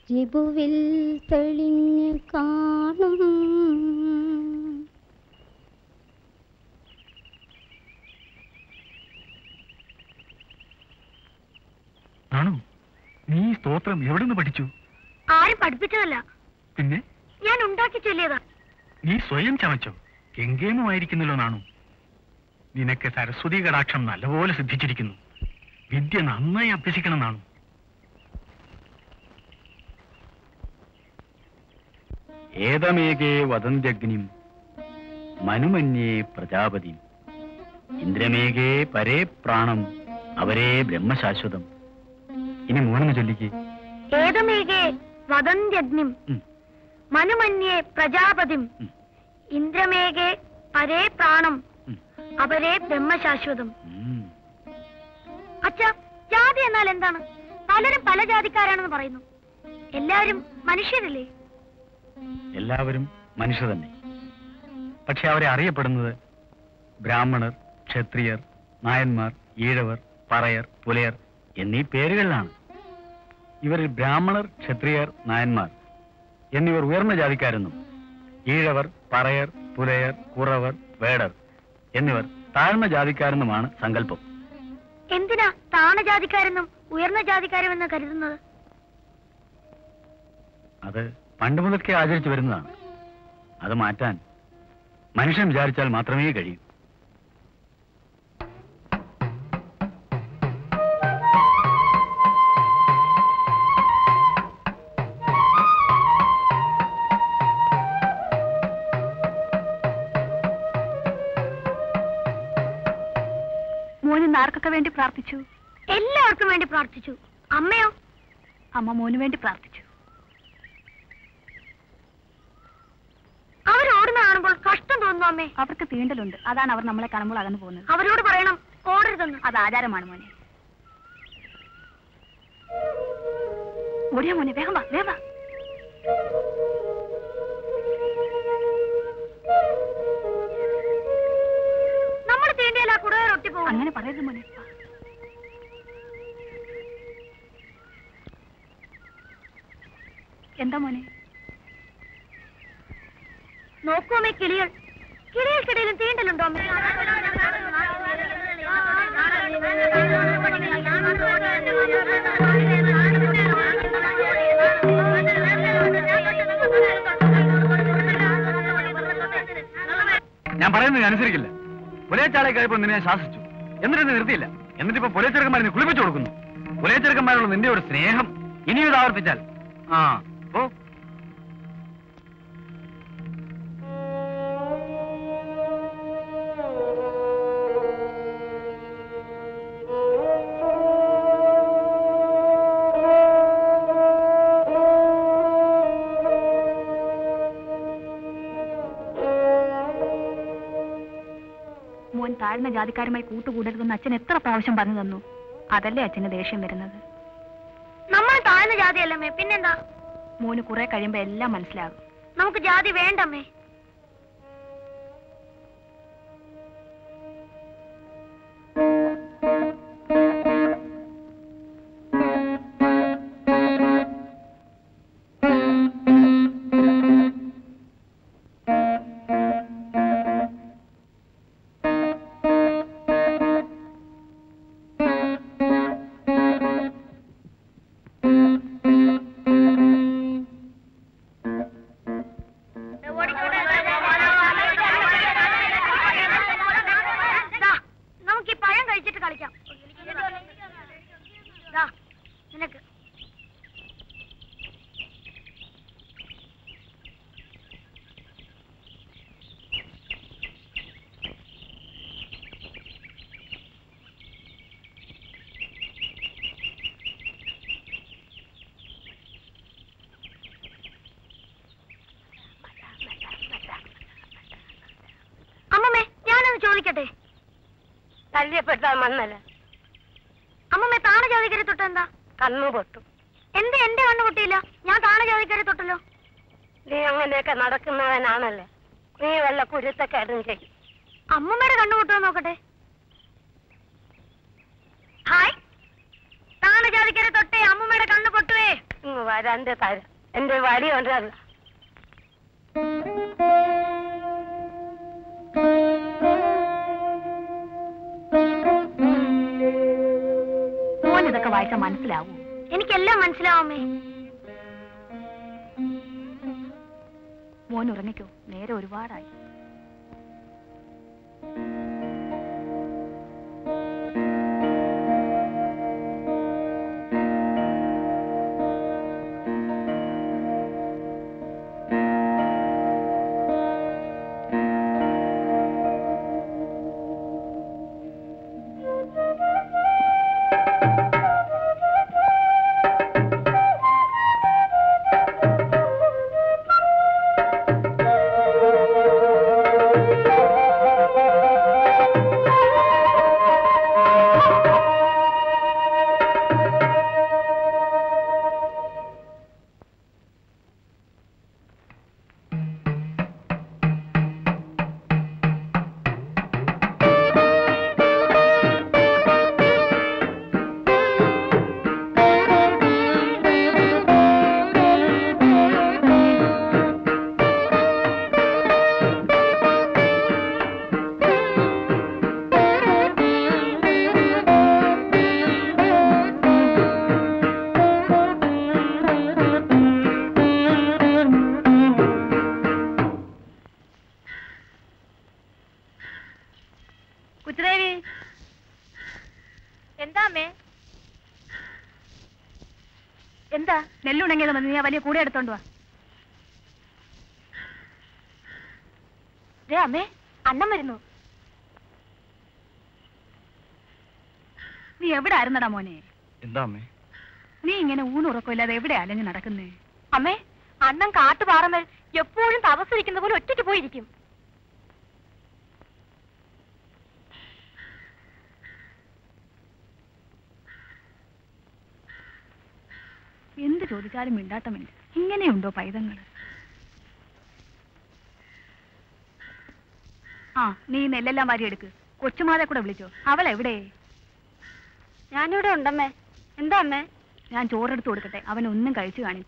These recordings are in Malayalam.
രിപുവിൽ തെളിഞ്ഞു കാണും ആണോ നീ ഈ സ്തോത്രം എവിടെ നിന്ന് പഠിച്ചു ആരും പഠിപ്പിച്ചതല്ല പിന്നെ ഞാൻ ഉണ്ടാക്കി ചൊല്ലിയതാ നീ സ്വയം ചമച്ചോ കെങ്കേമമായിരിക്കുന്നല്ലോ നാണു നിനക്ക് സരസ്വതി കടാക്ഷം നല്ലപോലെ സിദ്ധിച്ചിരിക്കുന്നു വിദ്യ നന്നായി അഭ്യസിക്കണം നാണു ഏതമേകേ വദന്ത്യഗ്നിം മനുമന്യേ പ്രജാപതി ഇന്ദ്രമേകേ പരേ പ്രാണം അവരേ ബ്രഹ്മശാശ്വതം ഇനി മൂന്നെന്ന് ചൊല്ലിക്ക് ഏതമേകേ വദന്ത്യഗ്നിം ഉം. മനുമന്യേ പ്രജാപതിം ഉം. ഇന്ദ്രമേകേ പരേ പ്രാണം ഉം. അവരേ ബ്രഹ്മശാശ്വതം ഉം. അച്ഛ ജാതി എന്നാൽ എന്താണ് പലരും പല ജാതിക്കാരാണെന്ന് പറയുന്നു എല്ലാവരും മനുഷ്യരല്ലേ എല്ലാവരും മനുഷ്യർ തന്നെ പക്ഷെ അവരെ അറിയപ്പെടുന്നത് ബ്രാഹ്മണർ ക്ഷത്രിയർ നായന്മാർ ഈഴവർ പറയർ പുലയർ എന്നീ പേരുകളിലാണ് ഇവരിൽ ബ്രാഹ്മണർ ക്ഷത്രിയർ നായന്മാർ എന്നിവർ ഉയർന്ന ജാതിക്കാരെന്നും ഈഴവർ പറയർ പുലയർ കുറവർ വേടർ എന്നിവർ താഴ്ന്ന ജാതിക്കാരെന്നുമാണ് സങ്കല്പം എന്തിനാ താണ ജാതിക്കാരെന്നും ഉയർന്ന ജാതിക്കാരുമെന്ന് കരുതുന്നത് അത് പണ്ട് മുതൽക്കേ ആചരിച്ചു വരുന്നതാണ് അത് മാറ്റാൻ മനുഷ്യൻ വിചാരിച്ചാൽ മാത്രമേ കഴിയൂ മോന് ആർക്കൊക്കെ വേണ്ടി പ്രാർത്ഥിച്ചു എല്ലാവർക്കും വേണ്ടി പ്രാർത്ഥിച്ചു അമ്മയോ അമ്മ മോന് വേണ്ടി പ്രാർത്ഥിച്ചു അവരോടുന്ന കാണുമ്പോൾ കഷ്ടം തോന്നുന്നു അമ്മേ അവർക്ക് തീണ്ടലുണ്ട് അതാണ് അവർ നമ്മളെ കാണുമ്പോൾ അകന്നു പോകുന്നത് അവരോട് പറയണം ഓടരുതെന്ന് അത് ആചാരമാണ് മോനെ ഓടിയാ മോനെ വേഗം വാ വേഗം വാ നമ്മൾ തീണ്ടിയാൽ ആ കുടുവ റൊട്ടി പോകും അങ്ങനെ പറയരുത് മോനെ വാ. എന്താ മോനെ നോക്കൂ അമ്മേ കിളികൾ കിളികൾക്കിടയിലും തീണ്ടലുണ്ടോ അമ്മേ ഞാൻ പറയുന്നത് നീ അനുസരിക്കില്ല പുലയച്ചാളെ കഴിയപ്പോൾ നിന്നെ ഞാൻ ശാസിച്ചു എന്നിട്ട് നീ നിർത്തിയില്ല എന്നിട്ട് ഇപ്പൊ പുലയച്ചെറുക്കന്മാരെ കുളിപ്പിച്ചു കൊടുക്കുന്നു പുലയച്ചെറുക്കന്മാരോട് നിന്റെ ഒരു സ്നേഹം ഇനിയും ഇത് ആവർത്തിച്ചാൽ ആ ഓ മോൻ താഴ്ന്ന ജാതിക്കാരുമായി കൂട്ടുകൂടരുതെന്ന് അച്ഛൻ എത്ര പ്രാവശ്യം പറഞ്ഞു തന്നു അതല്ലേ അച്ഛന് ദേഷ്യം വരുന്നത് നമ്മൾ താഴ്ന്ന ജാതിയല്ലമ്മേ പിന്നെന്താ മോന് കുറെ കഴിയുമ്പോ എല്ലാം മനസ്സിലാകും നമുക്ക് ജാതി വേണ്ടമ്മേ ദാ, നമുക്ക് ഈ പഴം കഴിച്ചിട്ട് കളിക്കാം ദാ, നിനക്ക് അമ്മമ്മേ ഞാനൊന്ന് ചോദിക്കട്ടെ തല്ലിയപ്പെട്ട മണ്ണല്ല അമ്മമ്മേ താണ ജാതിക്കരെ തൊട്ട് എന്താ കണ്ണു പൊട്ടും എന്ത് എന്റെ കണ്ണു പൊട്ടിയില്ല ഞാൻ താണ ജാതിക്കരെ തൊട്ടല്ലോ നീ അങ്ങനെയൊക്കെ നടക്കുന്നവനാണല്ലേ നീ വല്ല കുരുത്തക്കേടും ചെയ്യും അമ്മമ്മയുടെ കണ്ണു പൊട്ടുമോ നോക്കട്ടെ ഹായ് താണ ജാതിക്കരെ തൊട്ടേ അമ്മമ്മയുടെ കണ്ണു പൊട്ടുവേ ഇങ്ങ് വരാന്റെ തരാം എന്റെ വടി കൊണ്ടല്ല മോൻ ഇതൊക്കെ വായിച്ചാൽ മനസ്സിലാവൂ എനിക്കെല്ലാം മനസ്സിലാവുമേ മോൻ ഉറങ്ങിക്കോ നേരെ ഒരുപാടായി കുച്ചുദേവി എന്താ അമ്മേ എന്താ നെല്ലുണങ്ങിയത് മതി നീ ആ വലിയ കൂടെ എടുത്തോണ്ട് വാ ദേ അമ്മേ അണ്ണം വരുന്നു നീ എവിടെ ആയിരുന്നടാ മോനെ എന്താ അമ്മേ നീ ഇങ്ങനെ ഊണുറക്കമില്ലാതെ എവിടെ അലഞ്ഞു നടക്കുന്നേ അമ്മേ അണ്ണൻ കാട്ടുപാറമേൽ എപ്പോഴും തപസ്സിരിക്കുന്ന പോലെ ഒറ്റയ്ക്ക് പോയിരിക്കും എന്ത് ചോദിച്ചാലും മിണ്ടാട്ടമില്ല ഇങ്ങനെയുണ്ടോ പൈതങ്ങള് ആ നീ നെല്ലെല്ലാം വാരി എടുക്ക് കൊച്ചുമാരെ കൂടെ വിളിച്ചോ അവൾ എവിടെ ഞാനിവിടെ ഉണ്ടമ്മേ എന്താ അമ്മേ ഞാൻ ചോറെടുത്ത് കൊടുക്കട്ടെ അവൻ ഒന്നും കഴിച്ചു കാണി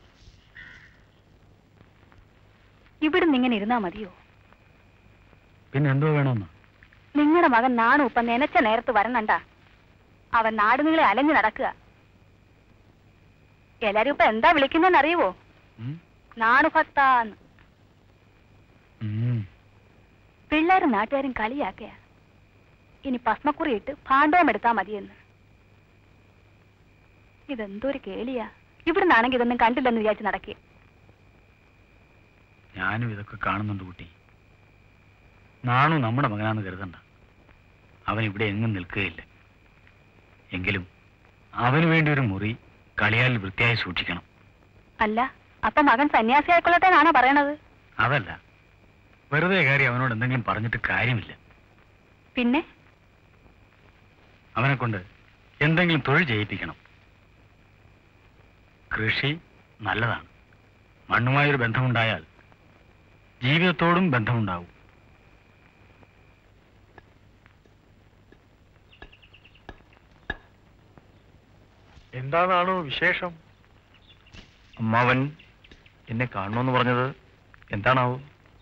ഇവിടുന്ന് ഇങ്ങനെ ഇരുന്നാ മതിയോ പിന്നെ എന്തോ വേണമെന്ന് നിങ്ങളുടെ മകൻ നാണു ഇപ്പൊ നനച്ച നേരത്ത് വരണണ്ട അവൻ നാട് നിങ്ങളെ അലഞ്ഞു നടക്കുക എല്ലാരും ഇപ്പൊ എന്താ വിളിക്കുന്നതെന്ന് അറിയുവോ ഉം? നാണു ഭക്താന്ന് ഉം. പിള്ളേരും നാട്ടുകാരും കളിയാക്കയാ ഇനി ഭസ്മക്കുറി ഇട്ട് ഭാണ്ഡവം എടുത്താ മതിയെന്ന് ഇതെന്തൊരു കേളിയാ ഇവിടുന്നാണെങ്കിൽ ഇതൊന്നും കണ്ടില്ലെന്ന് വിചാരിച്ച് നടക്കുക ഞാനും ഇതൊക്കെ കാണുന്നുണ്ട് കുട്ടി നാണു നമ്മുടെ മകനാന്ന് കരുതണ്ട അവൻ ഇവിടെ എങ്ങും നിൽക്കുകയില്ല എങ്കിലും അവന് വേണ്ടി ഒരു മുറി കളിയാൽ വൃത്തിയായി സൂക്ഷിക്കണം അല്ല അപ്പൊ മകൻ സന്യാസി ആയിക്കൊള്ളട്ടെന്നാണോ പറയണത് അതല്ല വെറുതെ കാര്യം അവനോട് എന്തെങ്കിലും പറഞ്ഞിട്ട് കാര്യമില്ല പിന്നെ അവനെ കൊണ്ട് എന്തെങ്കിലും തൊഴിൽ ചെയ്യിപ്പിക്കണം കൃഷി നല്ലതാണ് മണ്ണുമായൊരു ബന്ധമുണ്ടായാൽ ജീവിതത്തോടും ബന്ധമുണ്ടാവും എന്താണാണോ വിശേഷം അമ്മാവൻ എന്നെ കാണണമെന്ന് പറഞ്ഞത് എന്താണാവോ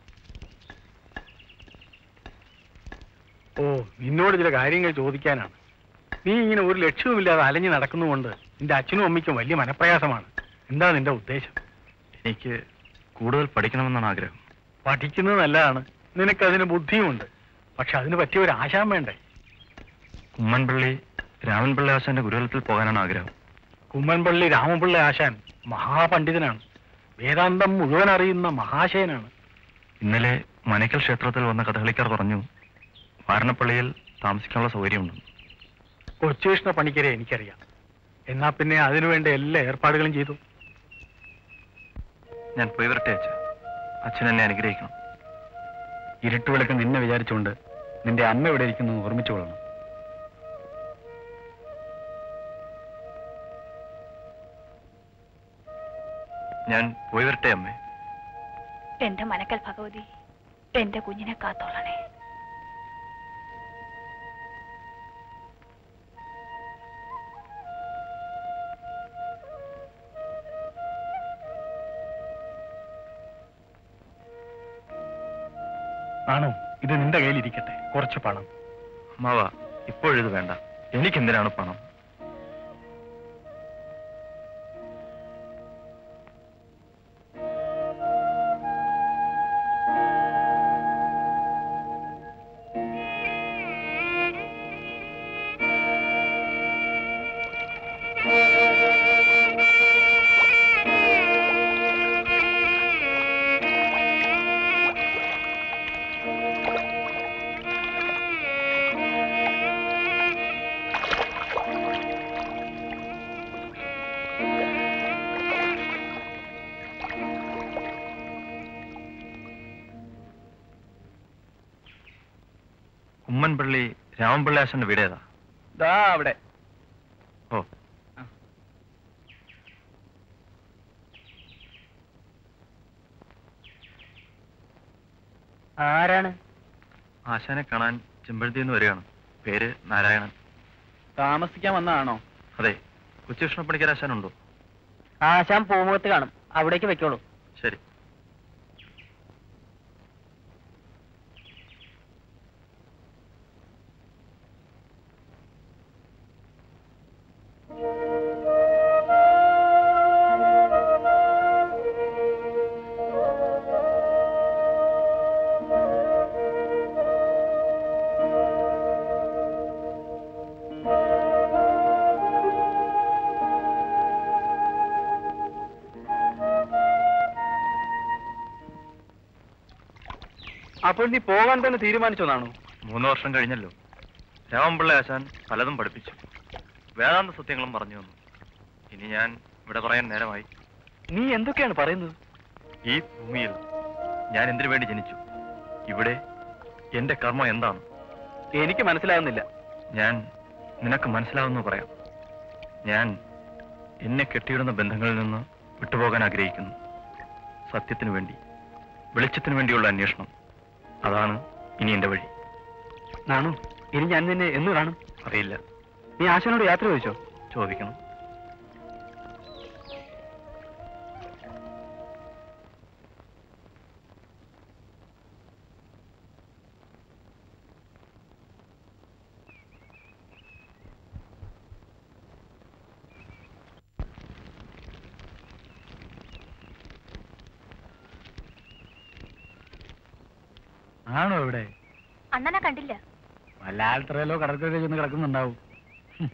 ഓ നിന്നോട് ചില കാര്യങ്ങൾ ചോദിക്കാനാണ് നീ ഇങ്ങനെ ഒരു ലക്ഷ്യവുമില്ലാതെ അലഞ്ഞു നടക്കുന്നുകൊണ്ട് നിന്റെ അച്ഛനും അമ്മയ്ക്കും വലിയ മനപ്രയാസമാണ് എന്താ നിന്റെ ഉദ്ദേശം എനിക്ക് കൂടുതൽ പഠിക്കണമെന്നാണ് ആഗ്രഹം പഠിക്കുന്നത് നല്ലതാണ് നിനക്കതിന് ബുദ്ധിയുമുണ്ട് പക്ഷെ അതിന് പറ്റിയ ഒരു ആശാൻ വേണ്ടേ കുമ്മൻപള്ളി രാമൻപിള്ളി ആശാന്റെ ഗുരുകുലത്തിൽ പോകാനാണ് ആഗ്രഹം കുമ്മൻപള്ളി രാമപിള്ള ആശാൻ മഹാപണ്ഡിതനാണ് വേദാന്തം മുഴുവൻ അറിയുന്ന മഹാശയനാണ് ഇന്നലെ മനക്കൽ ക്ഷേത്രത്തിൽ വന്ന കഥകളിക്കാർ പറഞ്ഞു വാരണപ്പള്ളിയിൽ താമസിക്കാനുള്ള സൗകര്യമുണ്ട് കൊച്ചുകൃഷ്ണ പണിക്കരെ എനിക്കറിയാം എന്നാ പിന്നെ അതിനുവേണ്ട എല്ലാ ഏർപ്പാടുകളും ചെയ്തു ഞാൻ പോയി വരട്ടെ അച്ഛ അച്ഛൻ എന്നെ അനുഗ്രഹിക്കണം ഇരുട്ടുവിളക്ക് നിന്നെ വിചാരിച്ചുകൊണ്ട് നിന്റെ അമ്മ എവിടെ ഇരിക്കുന്നു എന്ന് ഓർമ്മിച്ചു കൊള്ളണം ഞാൻ പോയി വരട്ടെ അമ്മേ എന്റെ മനക്കൽ ഭഗവതി എന്റെ കുഞ്ഞിനെ കാത്തോളണേ ആണോ ഇത് നിന്റെ കയ്യിലിരിക്കട്ടെ കുറച്ച് പണം അമ്മാവ ഇപ്പോഴിത് വേണ്ട എനിക്കെന്തിനാണ് പണം ഉമ്മൻപള്ളി രാമൻപിള്ളി ആശന്റെ വീട് ഏതാ ദാ അവിടെ ഓ ആരാണ് ആശാനെ കാണാൻ ചെമ്പഴത്തിൽ നിന്ന് വരികയാണ് പേര് നാരായണൻ താമസിക്കാൻ വന്നതാണോ അതെ കൊച്ചുകൃഷ്ണപ്പണിക്കർ ആശാനുണ്ടോ ആശാൻ പൂമുഖത്ത് കാണും അവിടേക്ക് വെക്കോളൂ ശരി അപ്പോൾ നീ പോകാൻ തന്നെ തീരുമാനിച്ചതാണോ മൂന്ന് വർഷം കഴിഞ്ഞല്ലോ രാമൻപിള്ള ആശാൻ പലതും പഠിപ്പിച്ചു വേദാന്ത സത്യങ്ങളും പറഞ്ഞു തന്നു ഇനി ഞാൻ ഇവിടെ പറയാൻ നേരമായി നീ എന്തൊക്കെയാണ് പറയുന്നത് ഈ ഭൂമിയിൽ ഞാൻ എന്തിനു വേണ്ടി ജനിച്ചു ഇവിടെ എന്റെ കർമ്മം എന്താണ് എനിക്ക് മനസ്സിലാകുന്നില്ല ഞാൻ നിനക്ക് മനസ്സിലാവുന്നു പറയാം ഞാൻ എന്നെ കെട്ടിയിടുന്ന ബന്ധങ്ങളിൽ നിന്ന് വിട്ടുപോകാൻ ആഗ്രഹിക്കുന്നു സത്യത്തിനു വേണ്ടി വെളിച്ചത്തിനു വേണ്ടിയുള്ള അന്വേഷണം അതാണ് ഇനി എന്റെ വഴി നാണു ഇനി ഞാൻ നിന്നെ എന്ന് കാണും അറിയില്ല നീ ആശാനോട് യാത്ര ചോദിച്ചോ ചോദിക്കണം ആണോ ഇവിടെ അണ്ണനെ കണ്ടില്ല വല്ല ആൽത്തറയിലോ കടൽക്കരയിലോ ചെന്ന് കിടക്കുന്നുണ്ടാവും ഹും.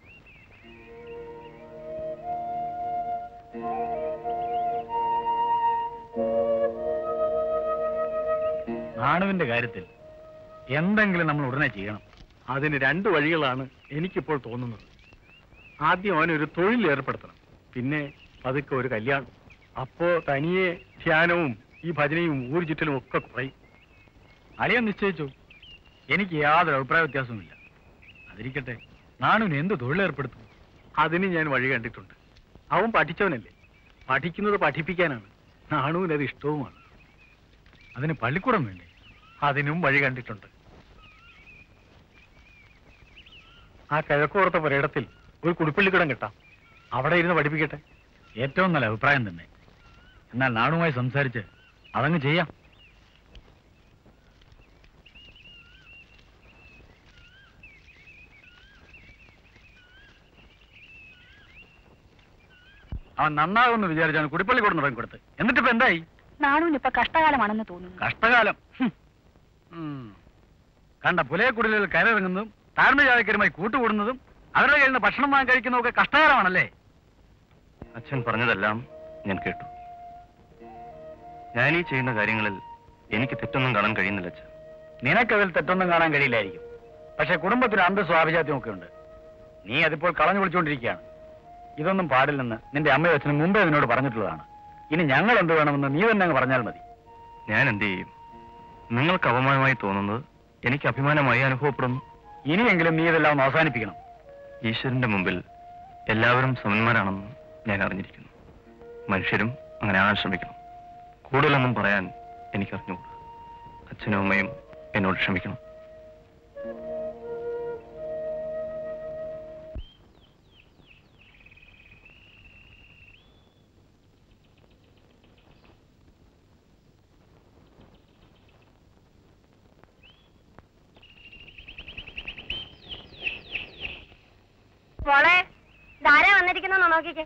നാണുവിന്റെ കാര്യത്തിൽ എന്തെങ്കിലും നമ്മൾ ഉടനെ ചെയ്യണം അതിന് രണ്ട് വഴികളാണ് എനിക്കിപ്പോൾ തോന്നുന്നത് ആദ്യം അവനൊരു തൊഴിൽ ഏർപ്പെടുത്തണം പിന്നെ പതുക്കെ ഒരു കല്യാണം അപ്പോ തനിയെ ധ്യാനവും ഈ ഭജനയും ഊരു ചുറ്റലും ഒക്കെ കുറയും അളിയൻ നിശ്ചയിച്ചു എനിക്ക് യാതൊരു അഭിപ്രായ വ്യത്യാസവുമില്ല അതിരിക്കട്ടെ നാണുവിന് എന്ത് തൊഴിലേർപ്പെടുത്തും അതിന് ഞാൻ വഴി കണ്ടിട്ടുണ്ട് അവൻ പഠിച്ചവനല്ലേ പഠിക്കുന്നത് പഠിപ്പിക്കാനാണ് നാണുവിന് അത് ഇഷ്ടവുമാണ് അതിന് പള്ളിക്കൂടം വേണ്ടേ അതിനും വഴി കണ്ടിട്ടുണ്ട് ആ കിഴക്കോർത്ത പുരയിടത്തിൽ ഒരു കുടിപ്പള്ളിക്കിടം കിട്ടാം അവിടെ ഇരുന്ന് പഠിപ്പിക്കട്ടെ ഏറ്റവും നല്ല അഭിപ്രായം തന്നെ എന്നാൽ നാണുമായി സംസാരിച്ച് അതങ്ങ് ചെയ്യാം അവൻ നന്നാകുമെന്ന് വിചാരിച്ചാണ് കുടിപ്പള്ളി കൂടെ തുടങ്ങി കൊടുത്ത് എന്നിട്ടിപ്പോ എന്തായി നാണുവിന് ഇപ്പൊ കഷ്ടകാലമാണെന്ന് തോന്നുന്നു കഷ്ടകാലം ഹും. ഉം. കണ്ട പുലയക്കുടലിൽ കയറിറങ്ങുന്നതും താഴ്ന്ന ജാതിക്കരുമായി കൂട്ടുകൂടുന്നതും അവരുടെ കയ്യിൽ നിന്ന് ഭക്ഷണം വാങ്ങി കഴിക്കുന്നതൊക്കെ കഷ്ടകാലമാണല്ലേ അച്ഛൻ പറഞ്ഞതെല്ലാം ഞാൻ കേട്ടു ഞാൻ ഈ ചെയ്യുന്ന കാര്യങ്ങളിൽ എനിക്ക് തെറ്റൊന്നും കാണാൻ കഴിയുന്നില്ല അച്ഛൻ നിനക്കതിൽ തെറ്റൊന്നും കാണാൻ കഴിയില്ലായിരിക്കും പക്ഷെ കുടുംബത്തിന് അന്ത സ്വാഭിജാത്യം ഒക്കെ ഉണ്ട് നീ അതിപ്പോൾ കളഞ്ഞു വിളിച്ചുകൊണ്ടിരിക്കുകയാണ് ഇതൊന്നും പാടില്ലെന്ന് നിന്റെ അമ്മയും അച്ഛനും മുമ്പേ നിന്നോട് പറഞ്ഞിട്ടുള്ളതാണ് ഇനി ഞങ്ങൾ എന്ത് വേണമെന്ന് നീ തന്നെ അങ്ങ് പറഞ്ഞാൽ മതി ഞാൻ എന്ത് ചെയ്യും നിങ്ങൾക്ക് അപമാനമായി തോന്നുന്നത് എനിക്ക് അഭിമാനമായി അനുഭവപ്പെടുന്നു ഇനിയെങ്കിലും നീ ഇതെല്ലാം ഒന്ന് അവസാനിപ്പിക്കണം ഈശ്വരന്റെ മുമ്പിൽ എല്ലാവരും സമന്മാരാണെന്ന് ഞാൻ അറിഞ്ഞിരിക്കുന്നു മനുഷ്യരും അങ്ങനെ ആകാൻ ശ്രമിക്കണം കൂടുതലൊന്നും പറയാൻ എനിക്ക് അറിഞ്ഞുകൂടാ അച്ഛനും അമ്മയും എന്നോട് ക്ഷമിക്കണം മോളെ ധാരാ വന്നിരിക്കുന്നോ നോക്കിക്കേ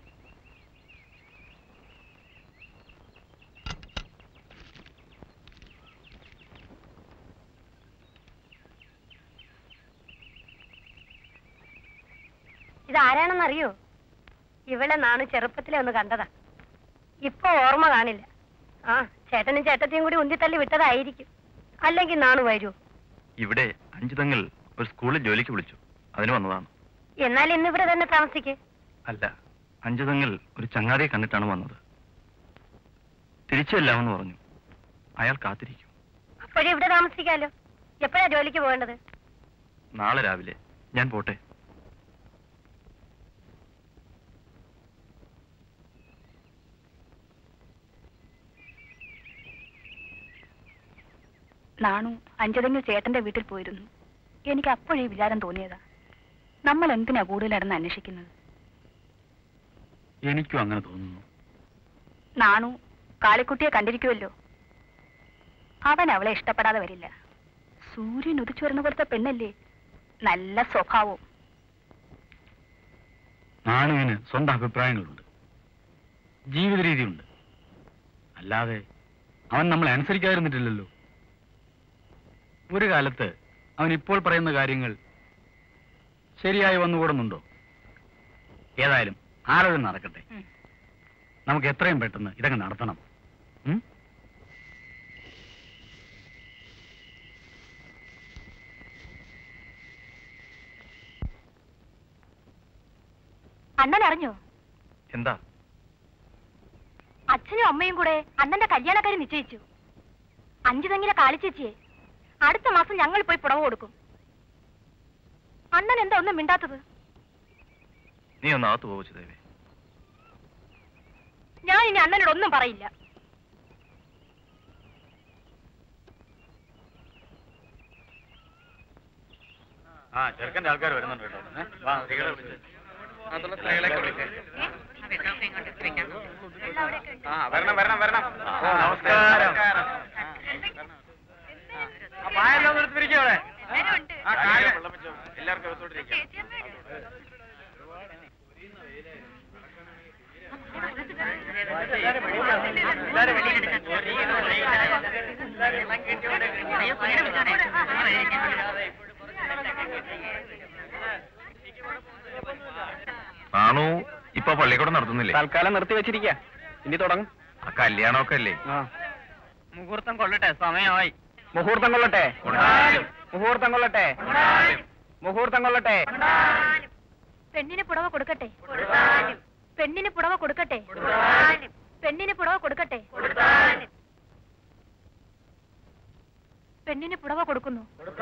ഇതാരാണെന്നറിയോ ഇവളെ നാണ് ചെറുപ്പത്തിലെ ഒന്ന് കണ്ടതാ ഇപ്പൊ ഓർമ്മ കാണില്ല ആ ചേട്ടനും ചേട്ടത്തിയും കൂടി ഉന്തിത്തള്ളി വിട്ടതായിരിക്കും അല്ലെങ്കിൽ നാണു വരൂ ഇവിടെ അഞ്ചു തങ്ങൾ ഒരു സ്കൂളിൽ ജോലിക്ക് വിളിച്ചു അതിന് വന്നതാണ് എന്നാൽ ഇന്നിവിടെ തന്നെ താമസിക്കേ അല്ല അഞ്ചു തങ്ങൾ ഒരു ചങ്ങാതിയെ കണ്ടിട്ടാണ് വന്നത് തിരിച്ചെല്ലാമെന്ന് പറഞ്ഞു അയാൾ കാത്തിരിക്കും അപ്പോഴും ഇവിടെ താമസിക്കാലോ എപ്പോഴാ ജോലിക്ക് പോകേണ്ടത് നാളെ രാവിലെ ഞാൻ പോട്ടെ നാണു അഞ്ചതെങ്കിൽ ചേട്ടന്റെ വീട്ടിൽ പോയിരുന്നു എനിക്ക് അപ്പോഴേ വിചാരം തോന്നിയതാ നമ്മൾ എന്തിനാ കൂടുതൽ നടന്ന് അന്വേഷിക്കുന്നത് എനിക്കും അങ്ങനെ തോന്നുന്നു നാണു കാളിക്കുട്ടിയെ കണ്ടിരിക്കുമല്ലോ അവൻ അവളെ ഇഷ്ടപ്പെടാതെ വരില്ല സൂര്യൻ ഉദിച്ചു വരുന്ന പോലത്തെ പെണ്ണല്ലേ നല്ല സ്വഭാവവും നാണുവിന് സ്വന്തം അഭിപ്രായങ്ങളുണ്ട് ജീവിത രീതിയുണ്ട് അല്ലാതെ അവൻ നമ്മളെ അനുസരിക്കാതിരുന്നിട്ടില്ലല്ലോ ഒരു കാലത്ത് അവൻ ഇപ്പോൾ പറയുന്ന കാര്യങ്ങൾ ശരിയായി വന്നുകൂടുന്നുണ്ടോ ഏതായാലും ആലോചന നടക്കട്ടെ ഉം. നമുക്ക് എത്രയും പെട്ടെന്ന് ഇതങ്ങ് നടത്തണം ഉം? അണ്ണൻ അറിഞ്ഞോ എന്താ അച്ഛനും അമ്മയും കൂടെ അണ്ണന്റെ കല്യാണക്കാരി നിശ്ചയിച്ചു അഞ്ചു തെങ്ങിലെ കാളിച്ചേച്ചിയെ അടുത്ത മാസം ഞങ്ങൾ പോയി പുടവ കൊടുക്കും അണ്ണൻ എന്താ ഒന്നും മിണ്ടാത്തത് നീ ഒന്ന് അകത്ത് പോവച്ചു ദേവേ ഞാൻ ഇനി അണ്ണനോട് ഒന്നും പറയില്ല ആ ചെറുക്കന്റെ ആൾക്കാർ വരുന്നുണ്ട് കേട്ടോ ഏ? വാ, സ്ത്രീകളെ വിളിച്ച്. ആ വരണം വരണം വരണം ഓ നമസ്കാരം ആ പായെല്ലാം ഒന്ന് എടുത്ത് പിരിക്കുക അവിടെ ആ കാര്യം എല്ലാവർക്കും അകത്തോട്ടിരിക്കാം ആണു ഇപ്പൊ പള്ളിക്കൂടം നടത്തുന്നില്ലേ തൽക്കാലം നിർത്തി വെച്ചിരിക്ക ഇനി തുടങ്ങും ആ കല്യാണമൊക്കെ അല്ലേ മുഹൂർത്തം കൊള്ളട്ടെ സമയമായി മുഹൂർത്തം കൊള്ളട്ടെ കൊണ്ടാലും. മുഹൂർത്തം കൊള്ളട്ടെ മുഹൂർത്തം കൊള്ളട്ടെ പെണ്ണിന് പുടവ കൊടുക്കട്ടെ പെണ്ണിന് പുടവ കൊടുക്കട്ടെ പെണ്ണിന് പുടവ കൊടുക്കട്ടെ പെണ്ണിന് പുടവ കൊടുക്കുന്നു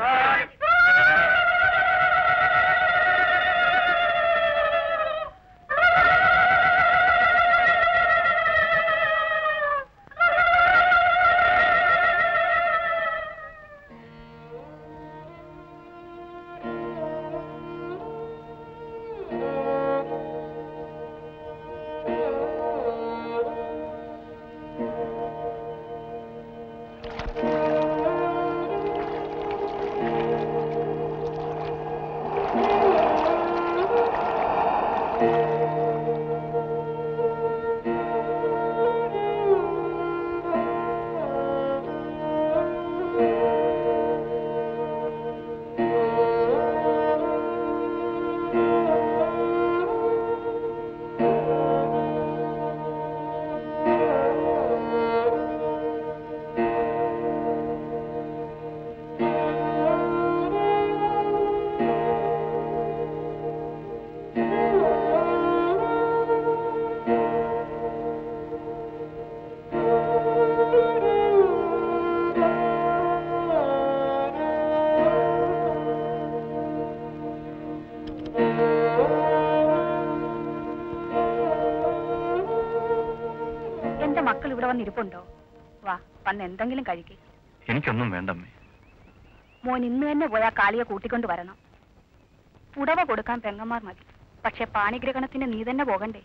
എന്റെ മക്കൾ ഇവിടെ വന്നിരിപ്പുണ്ടോ വാ വന്ന് എന്തെങ്കിലും കഴിക്കേ എനിക്കൊന്നും വേണ്ടമ്മേ മോൻ ഇന്ന് തന്നെ പോയാ കാളിയെ കൂട്ടിക്കൊണ്ട് വരണം പുടവ കൊടുക്കാൻ പെങ്ങന്മാർ മതി പക്ഷെ പാണിഗ്രഹണത്തിന് നീ തന്നെ പോകണ്ടേ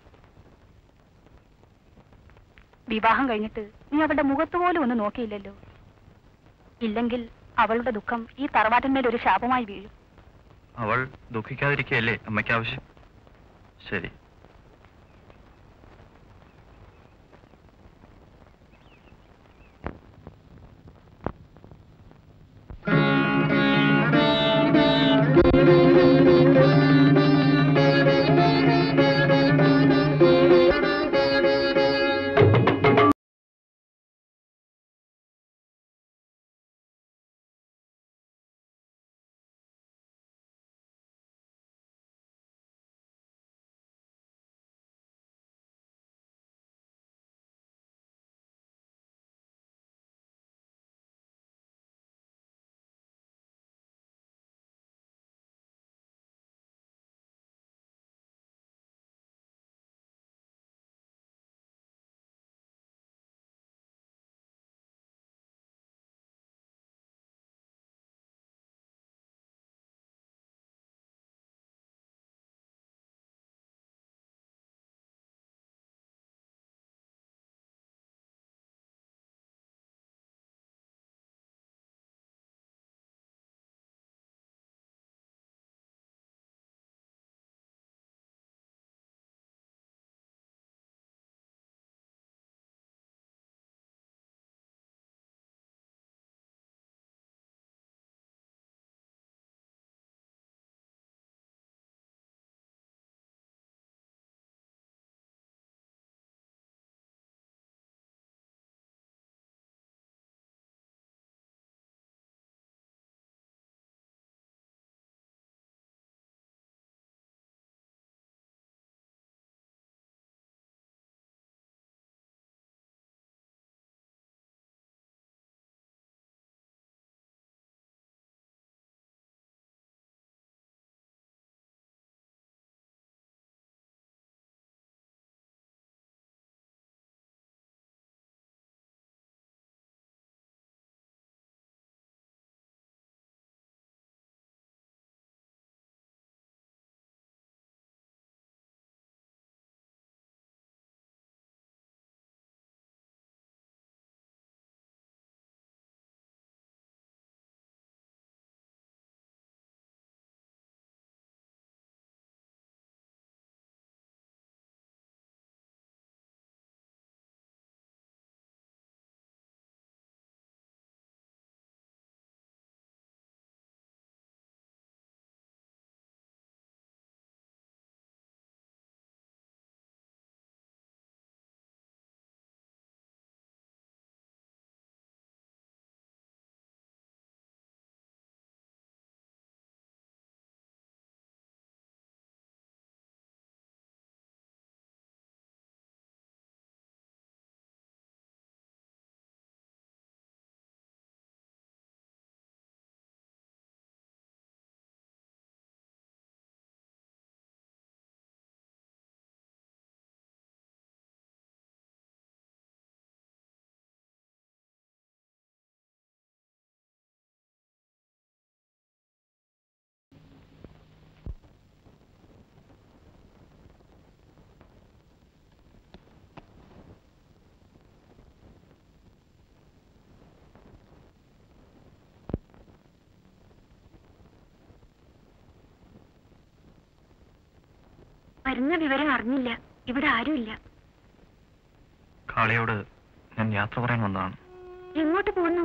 വിവാഹം കഴിഞ്ഞിട്ട് നീ അവളുടെ മുഖത്ത് പോലും ഒന്ന് നോക്കിയില്ലല്ലോ ഇല്ലെങ്കിൽ അവളുടെ ദുഃഖം ഈ തറവാട്ടിന്മേൽ ഒരു ശാപമായി വീഴും അവൾ ദുഃഖിക്കാതിരിക്കുകയല്ലേ അമ്മയ്ക്ക് ആവശ്യം ശരി വരുന്ന വിവരം അറിഞ്ഞില്ല ഇവിടെ ആരുമില്ല കാളിയോട് ഞാൻ യാത്ര പറയാൻ വന്നതാണ് എങ്ങോട്ട് പോകുന്നു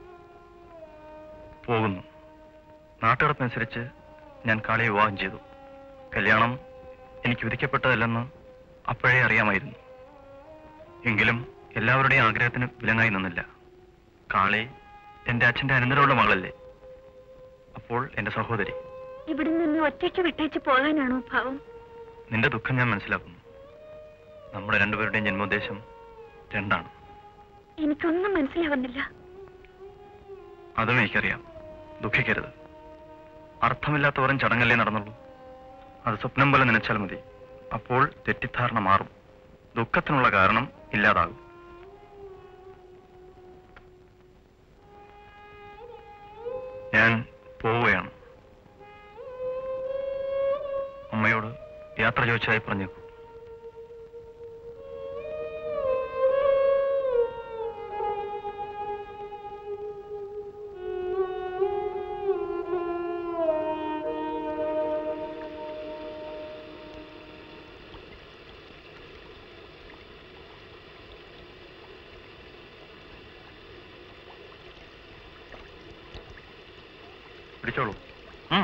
പോകുന്നു നാട്ടുകടപ്പനുസരിച്ച് ഞാൻ കാളിയെ വിവാഹം ചെയ്തു കല്യാണം എനിക്ക് വിധിക്കപ്പെട്ടതല്ലെന്ന് അപ്പോഴേ അറിയാമായിരുന്നു എങ്കിലും എല്ലാവരുടെയും ആഗ്രഹത്തിന് വിലങ്ങായി നിന്നില്ല കാളി എന്റെ അച്ഛന്റെ അനന്തരമുള്ള മകളല്ലേ അപ്പോൾ എന്റെ സഹോദരി ഇവിടെ നിന്ന് ഒറ്റയ്ക്ക് വിട്ടേച്ച് പോകാനാണോ ഭാവം നിന്റെ ദുഃഖം ഞാൻ മനസ്സിലാക്കുന്നു നമ്മുടെ രണ്ടുപേരുടെയും ജന്മോദ്ദേശം രണ്ടാണ് എനിക്കൊന്നും മനസ്സിലാവുന്നില്ല അതും എനിക്കറിയാം ദുഃഖിക്കരുത് അർത്ഥമില്ലാത്ത വെറും ചടങ്ങല്ലേ നടന്നുള്ളൂ അത് സ്വപ്നം പോലെ നനച്ചാൽ മതി അപ്പോൾ തെറ്റിദ്ധാരണ മാറും ദുഃഖത്തിനുള്ള കാരണം ഇല്ലാതാകും ഞാൻ പോവുകയാണ് അമ്മയോട് യാത്ര ചോദിച്ചതായി പറഞ്ഞേക്കൂ പിടിച്ചോളൂ ഉം.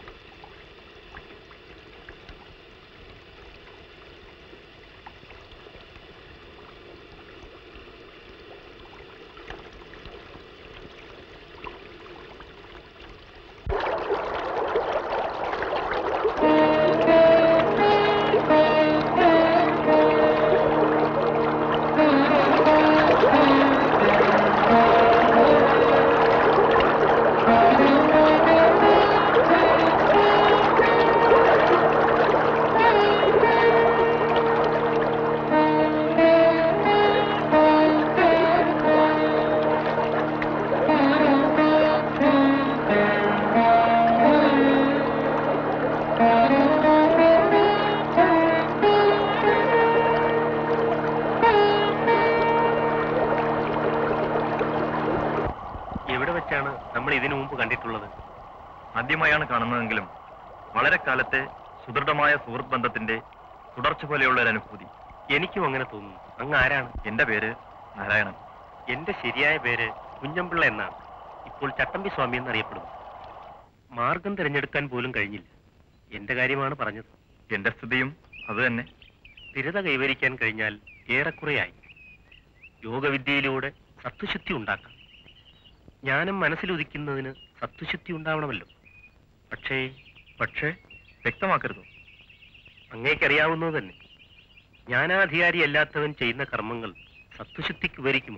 എവിടെ വെച്ചാണ് നമ്മൾ ഇതിനു മുമ്പ് കണ്ടിട്ടുള്ളത് ആദ്യമായാണ് കാണുന്നതെങ്കിലും വളരെ കാലത്തെ സുദൃഢമായ സുഹൃത്ത് ബന്ധത്തിന്റെ തുടർച്ച പോലെയുള്ള ഒരു അനുഭൂതി എനിക്കും അങ്ങനെ തോന്നുന്നു അങ്ങ് ആരാണ് എന്റെ പേര് നാരായണൻ എന്റെ ശരിയായ പേര് കുഞ്ഞമ്പിള്ള എന്നാണ് ഇപ്പോൾ ചട്ടമ്പി സ്വാമി എന്നറിയപ്പെടുന്നു മാർഗം തിരഞ്ഞെടുക്കാൻ പോലും കഴിഞ്ഞില്ല എന്റെ കാര്യമാണ് പറഞ്ഞത് എന്റെ സ്ഥിതിയും അത് തന്നെ സ്ഥിരത കൈവരിക്കാൻ കഴിഞ്ഞാൽ ഏറെക്കുറെയായി യോഗവിദ്യയിലൂടെ സത്വശുദ്ധി ഉണ്ടാക്കാം ജ്ഞാനം മനസ്സിലുദിക്കുന്നതിന് സത്വശുദ്ധി ഉണ്ടാവണമല്ലോ പക്ഷേ പക്ഷേ വ്യക്തമാക്കരുത് അങ്ങേക്കറിയാവുന്നത് തന്നെ ജ്ഞാനാധികാരിയല്ലാത്തവൻ ചെയ്യുന്ന കർമ്മങ്ങൾ സത്വശുദ്ധിക്ക് വിവരിക്കുമോ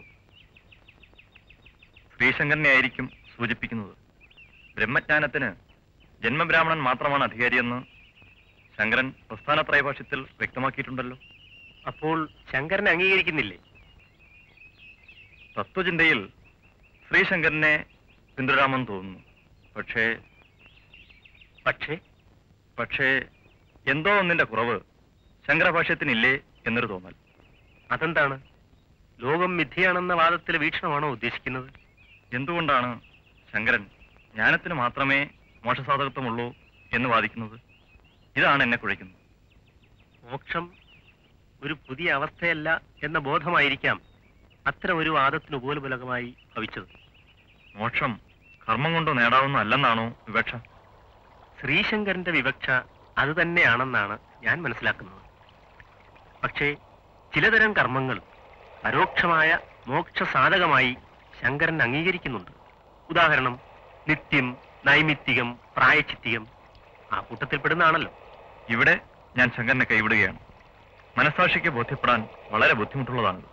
ശ്രീശങ്കരനെ ആയിരിക്കും സൂചിപ്പിക്കുന്നത് ബ്രഹ്മജ്ഞാനത്തിന് ജന്മബ്രാഹ്മണൻ മാത്രമാണ് അധികാരിയെന്ന് ശങ്കരൻ പ്രസ്ഥാന ഭാഷ്യത്തിൽ വ്യക്തമാക്കിയിട്ടുണ്ടല്ലോ അപ്പോൾ ശങ്കരനെ അംഗീകരിക്കുന്നില്ലേ തത്വചിന്തയിൽ ശ്രീശങ്കരനെ പിന്തുടരാമെന്ന് തോന്നുന്നു പക്ഷേ പക്ഷേ പക്ഷേ എന്തോ ഒന്നിന്റെ കുറവ് ശങ്കരഭാഷ്യത്തിനില്ലേ എന്നൊരു തോന്നൽ അതെന്താണ് ലോകം മിഥ്യയാണെന്ന വാദത്തിലെ വീക്ഷണമാണോ ഉദ്ദേശിക്കുന്നത് എന്തുകൊണ്ടാണ് ശങ്കരൻ ജ്ഞാനത്തിന് മാത്രമേ മോക്ഷസാധകത്വമുള്ളൂ എന്ന് വാദിക്കുന്നത് ഇതാണ് എന്നെ കുഴയ്ക്കുന്നത് മോക്ഷം ഒരു പുതിയ അവസ്ഥയല്ല എന്ന ബോധമായിരിക്കാം അത്തരം ഒരു വാദത്തിന് ഉപോത്ബലകമായി ഭവിച്ചത് മോക്ഷം കർമ്മം കൊണ്ട് നേടാവുന്ന അല്ലെന്നാണോ വിവക്ഷ ശ്രീശങ്കരന്റെ വിവക്ഷ അത് തന്നെയാണെന്നാണ് ഞാൻ മനസ്സിലാക്കുന്നത് പക്ഷേ ചിലതരം കർമ്മങ്ങൾ പരോക്ഷമായ മോക്ഷ സാധകമായി ശങ്കരൻ അംഗീകരിക്കുന്നുണ്ട് ഉദാഹരണം നിത്യം നൈമിത്തികം പ്രായച്ചിത്തികം ആ കൂട്ടത്തിൽപ്പെടുന്നതാണല്ലോ ഇവിടെ ഞാൻ ശങ്കരനെ കൈവിടുകയാണ് മനസാക്ഷിക്ക് ബോധ്യപ്പെടാൻ വളരെ ബുദ്ധിമുട്ടുള്ളതാണിത്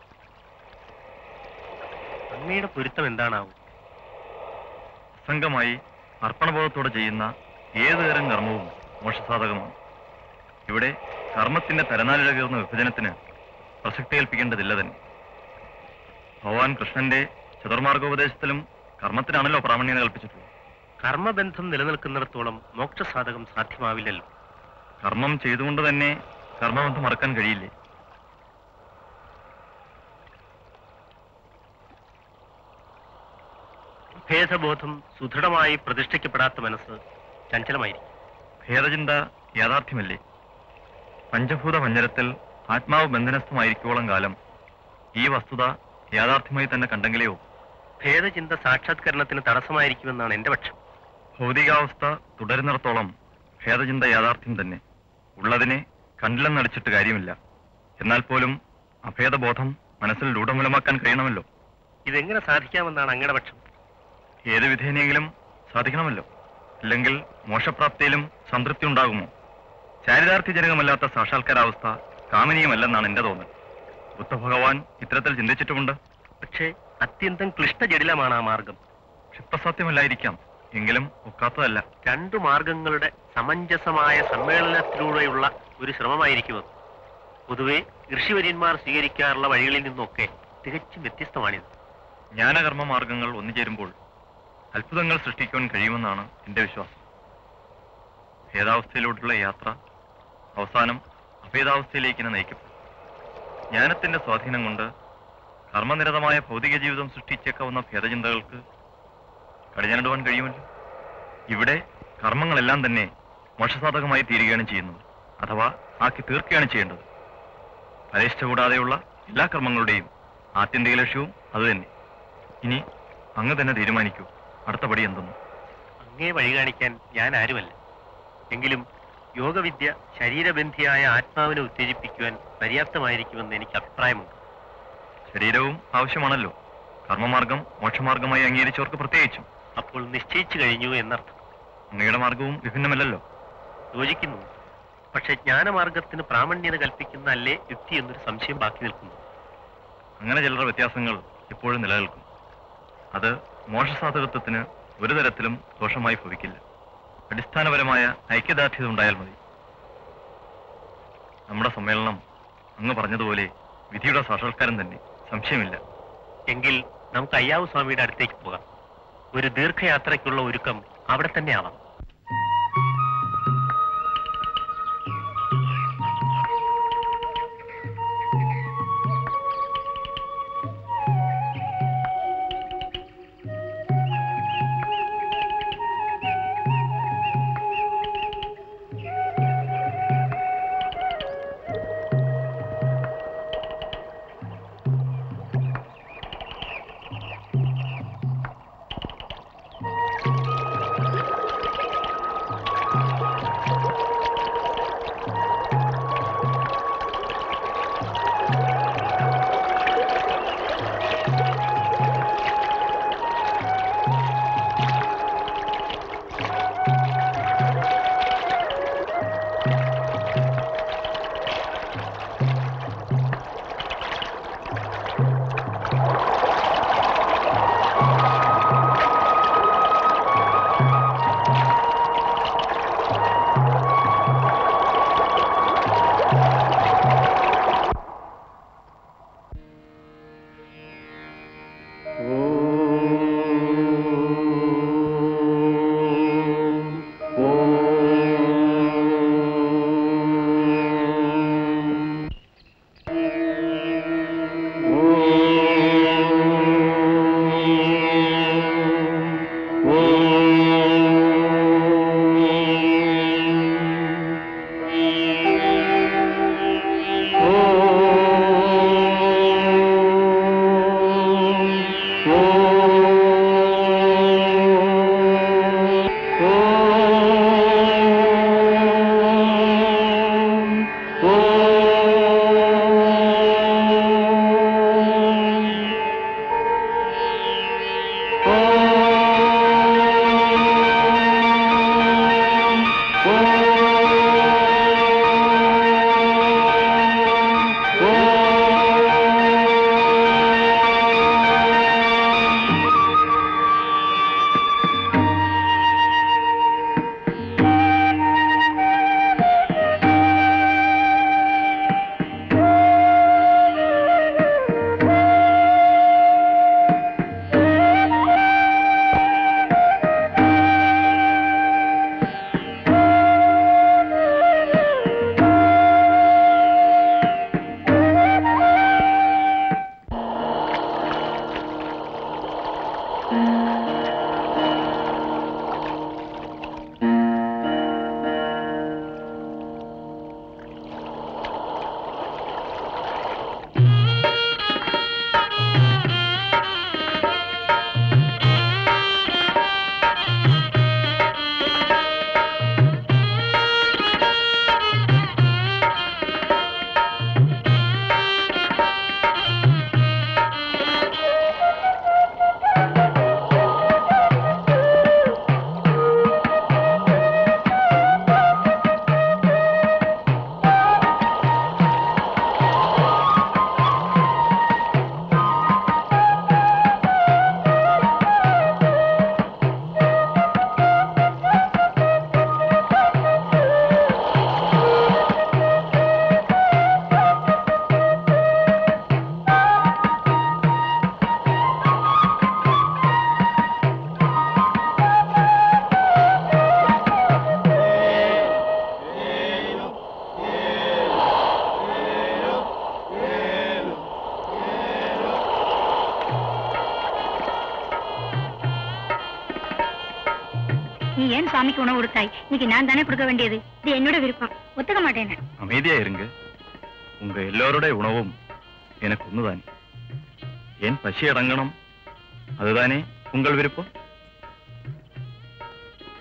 അങ്ങയുടെ പൊരുത്തം എന്താണാവും അസംഗമായി അർപ്പണബോധത്തോടെ ചെയ്യുന്ന ഏതുതരം കർമ്മവും മോക്ഷസാധകമാണ് ഇവിടെ കർമ്മത്തിന്റെ തരനാലിഴകീർന്ന വിഭജനത്തിന് പ്രസക്തി കൽപ്പിക്കേണ്ടതില്ല തന്നെ ഭഗവാൻ കൃഷ്ണന്റെ ചതുർമാർഗോപദേശത്തിലും കർമ്മത്തിനാണല്ലോ പ്രാമണ്യത കൽപ്പിച്ചിട്ടുള്ളത് കർമ്മബന്ധം നിലനിൽക്കുന്നിടത്തോളം മോക്ഷസാധകം സാധ്യമാവില്ലല്ലോ കർമ്മം ചെയ്തുകൊണ്ട് തന്നെ കർമ്മബന്ധം മറക്കാൻ കഴിയില്ലേ ഭേദബോധം സുദൃഢമായി പ്രതിഷ്ഠിക്കപ്പെടാത്ത മനസ്സ് ചഞ്ചലമായിരിക്കും ഭേദചിന്ത യാഥാർത്ഥ്യമല്ലേ പഞ്ചഭൂത പഞ്ചരത്തിൽ ആത്മാവ് ബന്ധനസ്ഥമായിരിക്കുവോളം കാലം ഈ വസ്തുത യാഥാർത്ഥ്യമായി തന്നെ കണ്ടെങ്കിലെയോ ഭേദചിന്ത സാക്ഷാത്കരണത്തിന് തടസ്സമായിരിക്കുമെന്നാണ് എന്റെ പക്ഷം ഭൗതികാവസ്ഥ തുടരുന്നിടത്തോളം ഭേദചിന്ത യാഥാർത്ഥ്യം തന്നെ ഉള്ളതിനെ കണ്ടില്ലെന്നടിച്ചിട്ട് കാര്യമില്ല എന്നാൽ പോലും അഭേദബോധം മനസ്സിൽ രൂഢമൂലമാക്കാൻ കഴിയണമല്ലോ ഇതെങ്ങനെ സാധിക്കാമെന്നാണ് അങ്ങയുടെ പക്ഷം ഏത് വിധേനയെങ്കിലും സാധിക്കണമല്ലോ അല്ലെങ്കിൽ മോക്ഷപ്രാപ്തിയിലും സംതൃപ്തി ഉണ്ടാകുമോ ചാരിതാർത്ഥ്യജനകമല്ലാത്ത സാക്ഷാത്കാരാവസ്ഥ കാമനീയമല്ലെന്നാണ് എന്റെ തോന്നൽ ബുദ്ധഭഗവാൻ ഇത്തരത്തിൽ ചിന്തിച്ചിട്ടുമുണ്ട് പക്ഷേ അത്യന്തം ക്ലിഷ്ടജടിലമാണ് ആ മാർഗം ക്ഷിപ്തസത്യമല്ലായിരിക്കാം എങ്കിലും ഒക്കാത്തതല്ല രണ്ടു മാർഗങ്ങളുടെ സമഞ്ജസമായ സമ്മേളനത്തിലൂടെയുള്ള ഒരു ശ്രമമായിരിക്കും അത് പൊതുവെ ഋഷിവര്യന്മാർ സ്വീകരിക്കാറുള്ള വഴികളിൽ നിന്നൊക്കെ തികച്ചും വ്യത്യസ്തമാണിത് ജ്ഞാനകർമ്മ മാർഗങ്ങൾ ഒന്നുചേരുമ്പോൾ അത്ഭുതങ്ങൾ സൃഷ്ടിക്കുവാൻ കഴിയുമെന്നാണ് എന്റെ വിശ്വാസം ഭേദാവസ്ഥയിലോട്ടുള്ള യാത്ര അവസാനം അഭേദാവസ്ഥയിലേക്ക് തന്നെ നയിക്കപ്പെടും ജ്ഞാനത്തിന്റെ സ്വാധീനം കൊണ്ട് കർമ്മനിരതമായ ഭൗതിക ജീവിതം സൃഷ്ടിച്ചേക്കാവുന്ന ഭേദചിന്തകൾക്ക് കടിഞ്ഞാണിടുവാൻ കഴിയുമല്ലോ ഇവിടെ കർമ്മങ്ങളെല്ലാം തന്നെ മോക്ഷസാധകമായി തീരുകയാണ് ചെയ്യുന്നത് അഥവാ ആക്കി തീർക്കുകയാണ് ചെയ്യേണ്ടത് ഫലേച്ഛ കൂടാതെയുള്ള എല്ലാ കർമ്മങ്ങളുടെയും ആത്യന്തിക ലക്ഷ്യവും അതുതന്നെ ഇനി അങ്ങ് തന്നെ തീരുമാനിക്കൂ അടുത്ത പടി എന്തെന്ന് അങ്ങേ വഴി കാണിക്കാൻ ഞാൻ ആരുമല്ല എങ്കിലും യോഗവിദ്യ ശരീരബന്ധിയായ ആത്മാവിനെ ഉത്തേജിപ്പിക്കുവാൻ പര്യാപ്തമായിരിക്കുമെന്ന് എനിക്ക് അഭിപ്രായമുണ്ട് ശരീരവും ആവശ്യമാണല്ലോ കർമ്മമാർഗം മോക്ഷമാർഗമായി അംഗീകരിച്ചവർക്ക് പ്രത്യേകിച്ചും അപ്പോൾ നിശ്ചയിച്ചു കഴിഞ്ഞു എന്നർത്ഥം അങ്ങയുടെ മാർഗവും വിഭിന്നമല്ലല്ലോ യോജിക്കുന്നു പക്ഷെ ജ്ഞാനമാർഗത്തിന് പ്രാമണ്യത കൽപ്പിക്കുന്ന അല്ലേ യുക്തി എന്നൊരു സംശയം ബാക്കി നിൽക്കുന്നു അങ്ങനെ ചിലരുടെ വ്യത്യാസങ്ങൾ ഇപ്പോഴും നിലനിൽക്കും അത് മോക്ഷസാധകത്വത്തിന് ഒരു തരത്തിലും ദോഷമായി ഭവിക്കില്ല അടിസ്ഥാനപരമായ ഐക്യദാർഢ്യത ഉണ്ടായാൽ മതി നമ്മുടെ സമ്മേളനം അങ്ങ് പറഞ്ഞതുപോലെ വിധിയുടെ സാക്ഷാത്കാരം തന്നെ സംശയമില്ല എങ്കിൽ നമുക്ക് അയ്യാവ് സ്വാമിയുടെ അടുത്തേക്ക് പോകാം ഒരു ദീർഘയാത്രയ്ക്കുള്ള ഒരുക്കം അവിടെ തന്നെ ആവാം நீ ஏன் சாமிக்கு உணவு கொடுத்தாய் இன்னைக்கு நான் தானே கொடுக்க வேண்டியது இது என்னோட விருப்பம் ஒத்துக்க மாட்டேன் அமைதியா இருங்க உங்க எல்லோருடைய உணவும் எனக்கு ஒண்ணுதான் ஏன் பசி அடங்கணும் அதுதானே உங்கள் விருப்பம்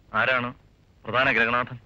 ആരാണ് പ്രധാന ഗ്രഹനാഥൻ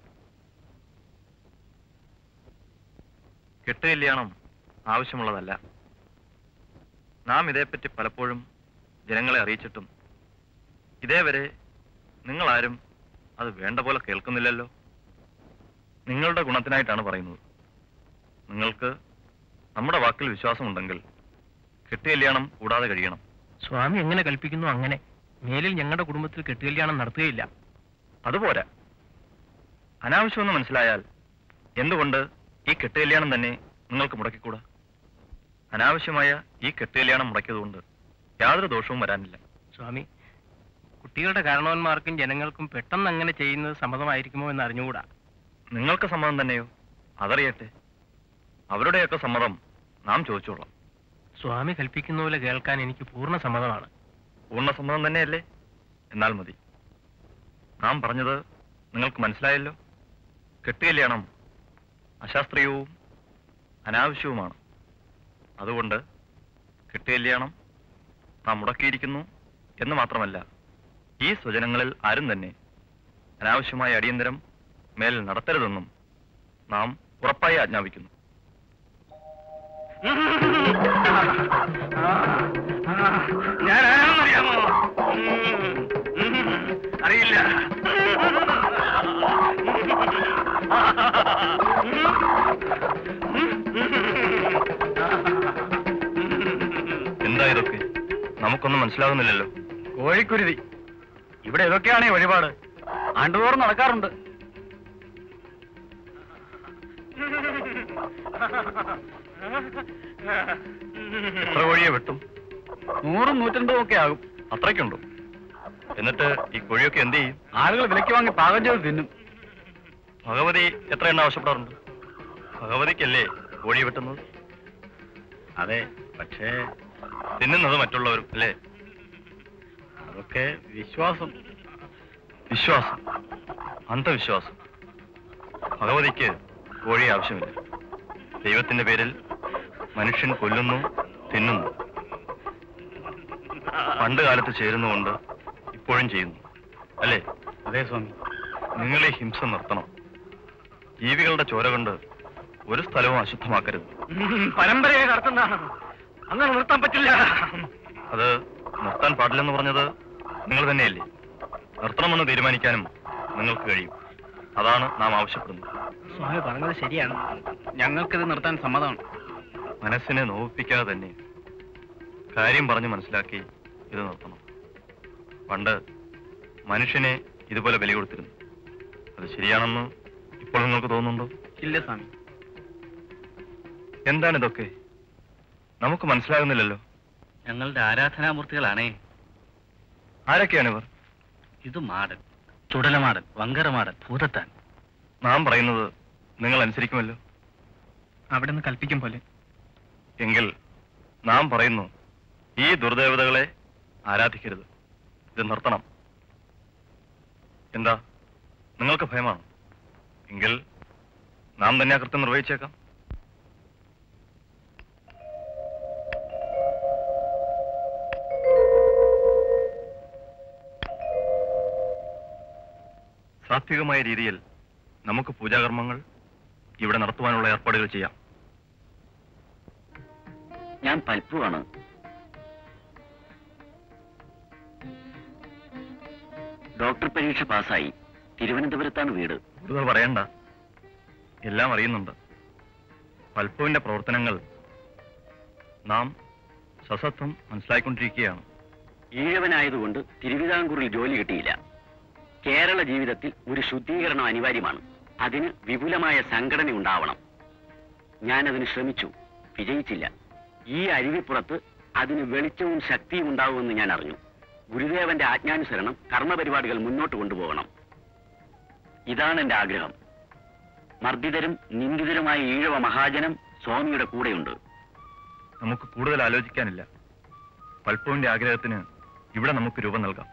കെട്ട് കല്യാണം ആവശ്യമുള്ളതല്ല നാം ഇതേപ്പറ്റി പലപ്പോഴും ജനങ്ങളെ അറിയിച്ചിട്ടും ഇതേവരെ നിങ്ങളാരും അത് വേണ്ട പോലെ കേൾക്കുന്നില്ലല്ലോ നിങ്ങളുടെ ഗുണത്തിനായിട്ടാണ് പറയുന്നത് നിങ്ങൾക്ക് നമ്മുടെ വാക്കിൽ വിശ്വാസമുണ്ടെങ്കിൽ കെട്ടുകല്യാണം കൂടാതെ കഴിയണം സ്വാമി എങ്ങനെ കൽപ്പിക്കുന്നു അങ്ങനെ മേലിൽ ഞങ്ങളുടെ കുടുംബത്തിൽ കെട്ടുകല്യാണം നടത്തുകയില്ല അതുപോരാ അനാവശ്യമെന്ന് മനസ്സിലായാൽ എന്തുകൊണ്ട് ഈ കെട്ടുകല്യാണം തന്നെ നിങ്ങൾക്ക് മുടക്കിക്കൂടാ അനാവശ്യമായ ഈ കെട്ടുകല്യാണം മുടക്കിയതുകൊണ്ട് യാതൊരു ദോഷവും വരാനില്ല സ്വാമി കുട്ടികളുടെ കാരണവന്മാർക്കും ജനങ്ങൾക്കും പെട്ടെന്ന് അങ്ങനെ ചെയ്യുന്നത് സമ്മതമായിരിക്കുമോ എന്ന് അറിഞ്ഞുകൂടാ നിങ്ങൾക്ക് സമ്മതം തന്നെയോ അതറിയട്ടെ അവരുടെയൊക്കെ സമ്മതം നാം ചോദിച്ചോളാം സ്വാമി കൽപ്പിക്കുന്ന പോലെ കേൾക്കാൻ എനിക്ക് പൂർണ്ണ സമ്മതമാണ് പൂർണ്ണ സമ്മതം തന്നെയല്ലേ എന്നാൽ മതി നാം പറഞ്ഞത് നിങ്ങൾക്ക് മനസ്സിലായല്ലോ കെട്ടുകല്യാണം അശാസ്ത്രീയവും അനാവശ്യവുമാണ് അതുകൊണ്ട് കെട്ടുകല്യാണം നാം മുടക്കിയിരിക്കുന്നു എന്ന് മാത്രമല്ല ഈ സ്വജനങ്ങളിൽ ആരും തന്നെ അനാവശ്യമായ അടിയന്തരം മേൽ നടത്തരുതെന്നും നാം ഉറപ്പായി ആജ്ഞാപിക്കുന്നു ഞാൻ ആരാണെന്നറിയാമോ അറിയില്ല എന്താ ഇതൊക്കെ നമുക്കൊന്നും മനസ്സിലാകുന്നില്ലല്ലോ കോഴിക്കുരുതി ഇവിടെ ഇതൊക്കെയാണേ വഴിപാട് ആണ്ടുതോറും നടക്കാറുണ്ട് എത്ര കോഴിയെ വെട്ടും നൂറും നൂറ്റൻപതും ഒക്കെ ആകും അത്രയ്ക്കുണ്ടോ എന്നിട്ട് ഈ കോഴിയൊക്കെ എന്ത് ചെയ്യും ആളുകൾ വിലയ്ക്ക് വാങ്ങി പാകം ചെയ്ത് തിന്നും ഭഗവതി എത്ര എണ്ണ ആവശ്യപ്പെടാറുണ്ട് ഭഗവതിക്കല്ലേ കോഴി വെട്ടുന്നത് അതെ പക്ഷേ തിന്നുന്നത് മറ്റുള്ളവരും അല്ലേ അതൊക്കെ വിശ്വാസം വിശ്വാസം അന്ധവിശ്വാസം ഭഗവതിക്ക് കോഴി ആവശ്യമില്ല ദൈവത്തിന്റെ പേരിൽ മനുഷ്യൻ കൊല്ലുന്നു തിന്നുന്നു പണ്ട് കാലത്ത് ചേരുന്നുകൊണ്ട് ഇപ്പോഴും ചെയ്യുന്നു അല്ലേ അതെ സ്വാമി നിങ്ങൾ ഈ ഹിംസ നിർത്തണം ജീവികളുടെ ചോര കൊണ്ട് ഒരു സ്ഥലവും അശുദ്ധമാക്കരുത് പരമ്പരയെ നടത്തുന്നതാണ് അങ്ങനെ നിർത്താൻ പറ്റില്ല അത് നിർത്താൻ പാടില്ലെന്ന് പറഞ്ഞത് നിങ്ങൾ തന്നെയല്ലേ നിർത്തണമെന്ന് തീരുമാനിക്കാനും നിങ്ങൾക്ക് കഴിയും അതാണ് നാം ആവശ്യപ്പെടുന്നത് സ്വാമി പറഞ്ഞത് ശരിയാണ് ഞങ്ങൾക്കിത് നിർത്താൻ സമ്മതമാണ് മനസ്സിനെ നോവിപ്പിക്കാതെ തന്നെ കാര്യം പറഞ്ഞ് മനസ്സിലാക്കി ഇത് നിർത്തണം പണ്ട് മനുഷ്യനെ ഇതുപോലെ ബലി കൊടുത്തിരുന്നു അത് ശരിയാണെന്ന് ഇപ്പോൾ നിങ്ങൾക്ക് തോന്നുന്നുണ്ടോ ഇല്ല സ്വാമി എന്താണിതൊക്കെ നമുക്ക് മനസ്സിലാകുന്നില്ലല്ലോ ഞങ്ങളുടെ ആരാധനാമൂർത്തികളാണേ ആരൊക്കെയാണിവർ ഇത് മാടൻ ചുടലമാടൻ വങ്കരമാടൻ ഭൂതത്താൻ നാം പറയുന്നത് നിങ്ങൾ അനുസരിക്കുമല്ലോ അവിടെ നിന്ന് കൽപ്പിക്കും പോലെ എങ്കിൽ നാം പറയുന്നു ഈ ദുർദേവതകളെ ആരാധിക്കരുത് ഇത് നിർത്തണം എന്താ നിങ്ങൾക്ക് ഭയമാണോ എങ്കിൽ നാം തന്നെ ആ കൃത്യം നിർവഹിച്ചേക്കാം സാത്വികമായ രീതിയിൽ നമുക്ക് പൂജാകർമ്മങ്ങൾ ഇവിടെ നടത്തുവാനുള്ള ഏർപ്പാടുകൾ ചെയ്യാം ഞാൻ പൽപ്പുവാണ് ഡോക്ടർ പരീക്ഷ പാസ്സായി തിരുവനന്തപുരത്താണ് വീട് കൂടുതൽ പറയണ്ട എല്ലാം അറിയുന്നുണ്ട് പൽപ്പുവിന്റെ പ്രവർത്തനങ്ങൾ നാം സസത്വം മനസ്സിലായിക്കൊണ്ടിരിക്കുകയാണ് ഈഴവനായതുകൊണ്ട് തിരുവിതാംകൂറിൽ ജോലി കിട്ടിയില്ല കേരള ജീവിതത്തിൽ ഒരു ശുദ്ധീകരണം അനിവാര്യമാണ് അതിന് വിപുലമായ സംഘടന ഉണ്ടാവണം ഞാനതിന് ശ്രമിച്ചു വിജയിച്ചില്ല ഈ അരുവിപ്പുറത്ത് അതിന് വെളിച്ചവും ശക്തിയും ഉണ്ടാവുമെന്ന് ഞാൻ അറിഞ്ഞു ഗുരുദേവന്റെ ആജ്ഞാനുസരണം കർമ്മപരിപാടികൾ മുന്നോട്ട് കൊണ്ടുപോകണം ഇതാണ് എന്റെ ആഗ്രഹം മർദ്ദിതരും നിന്ദിതരുമായ ഈഴവ മഹാജനം സ്വാമിയുടെ കൂടെയുണ്ട് നമുക്ക് കൂടുതൽ ആലോചിക്കാനില്ല പൽപ്പുവിന്റെ ആഗ്രഹത്തിന് ഇവിടെ നമുക്ക് രൂപം നൽകാം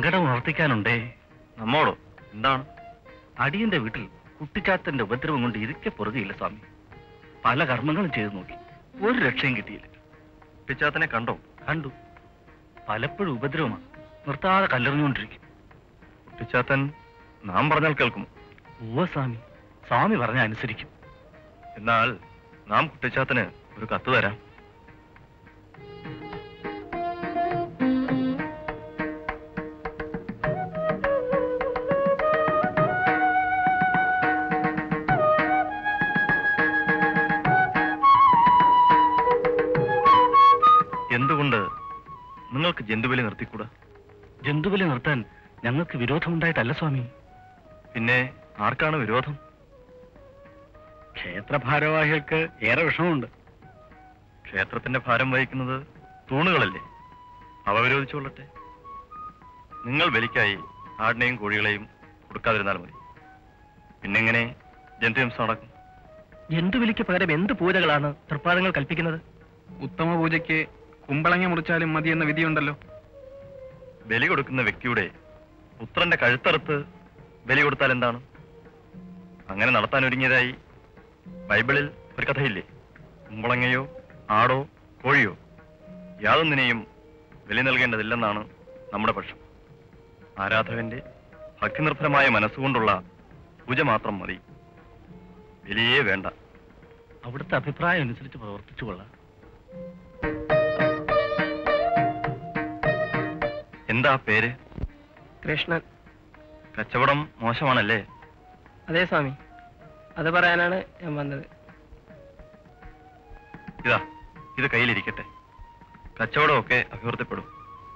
സങ്കടം ഉണർത്തിക്കാനുണ്ടേ നമ്മോടോ എന്താണ് അടിയന്റെ വീട്ടിൽ കുട്ടിച്ചാത്തന്റെ ഉപദ്രവം കൊണ്ട് ഇരിക്കെ പൊറുതിയില്ല സ്വാമി പല കർമ്മങ്ങളും ചെയ്തു നോക്കി ഒരു രക്ഷയും കിട്ടിയില്ല കുട്ടിച്ചാത്തനെ കണ്ടോ കണ്ടു പലപ്പോഴും ഉപദ്രവമാണ് നിർത്താതെ കല്ലെറിഞ്ഞുകൊണ്ടിരിക്കും കുട്ടിച്ചാത്തൻ നാം പറഞ്ഞാൽ കേൾക്കും ഉവ്വ സ്വാമി സ്വാമി പറഞ്ഞ അനുസരിക്കും എന്നാൽ നാം കുട്ടിച്ചാത്തന് ഒരു കത്ത് തരാം എന്തുകൊണ്ട് നിങ്ങൾക്ക് ജന്തുബലി നിർത്തിക്കൂടാ ജന്തുബലി നിർത്താൻ ഞങ്ങൾക്ക് വിരോധമുണ്ടായിട്ടല്ല സ്വാമി പിന്നെ ആർക്കാണ് വിരോധം ക്ഷേത്ര ഭാരവാഹികൾക്ക് ഏറെ വിഷമമുണ്ട് ക്ഷേത്രത്തിന്റെ ഭാരം വഹിക്കുന്നത് തൂണുകളല്ലേ അവ വിരോധിച്ചുകൊള്ളട്ടെ നിങ്ങൾ ബലിക്കായി ആടിനെയും കോഴികളെയും കൊടുക്കാതിരുന്നാൽ മതി പിന്നെങ്ങനെ ജന്തുഹിംസ നടക്കും ജന്തുവിലിക്ക് പകരം എന്ത് പൂജകളാണ് തൃപ്പാദങ്ങൾ കൽപ്പിക്കുന്നത് ഉത്തമ പൂജയ്ക്ക് കുമ്പളങ്ങ മുറിച്ചാലും മതി എന്ന വിധിയുണ്ടല്ലോ ബലി കൊടുക്കുന്ന വ്യക്തിയുടെ പുത്രന്റെ കഴുത്തറുത്ത് ബലി കൊടുത്താൽ എന്താണ് അങ്ങനെ നടത്താൻ ഒരുങ്ങിയതായി ബൈബിളിൽ ഒരു കഥയില്ലേ കുമ്പളങ്ങയോ ആടോ കോഴിയോ യാതൊന്നിനെയും ബലി നൽകേണ്ടതില്ലെന്നാണ് നമ്മുടെ പക്ഷം ആരാധകന്റെ ഭക്തിനിർഭരമായ മനസ്സുകൊണ്ടുള്ള പൂജ മാത്രം മതി ബലിയേ വേണ്ട അവിടുത്തെ അഭിപ്രായം അനുസരിച്ച് പ്രവർത്തിച്ചു കൊള്ളാം എന്താ പേര് കൃഷ്ണൻ കച്ചവടം മോശമാണല്ലേ അതെ സ്വാമി അത് പറയാനാണ് ഞാൻ വന്നത് ഇതാ ഇത് കയ്യിലിരിക്കട്ടെ കച്ചവടമൊക്കെ അഭിവൃദ്ധിപ്പെടും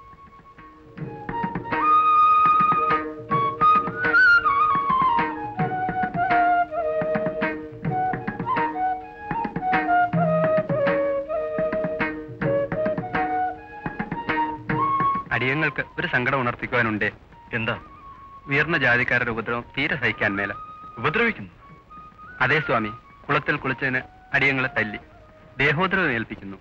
അടിയങ്ങൾക്ക് ഒരു സങ്കടം ഉണർത്തിക്കുവാനുണ്ട് എന്താ ഉയർന്ന ജാതിക്കാരുടെ ഉപദ്രവം തീരെ സഹിക്കാൻ മേല ഉപദ്രവിക്കുന്നു അതേ സ്വാമി കുളത്തിൽ കുളിച്ചതിന് അടിയങ്ങളെ തല്ലി ദേഹോദ്രവം ഏൽപ്പിക്കുന്നു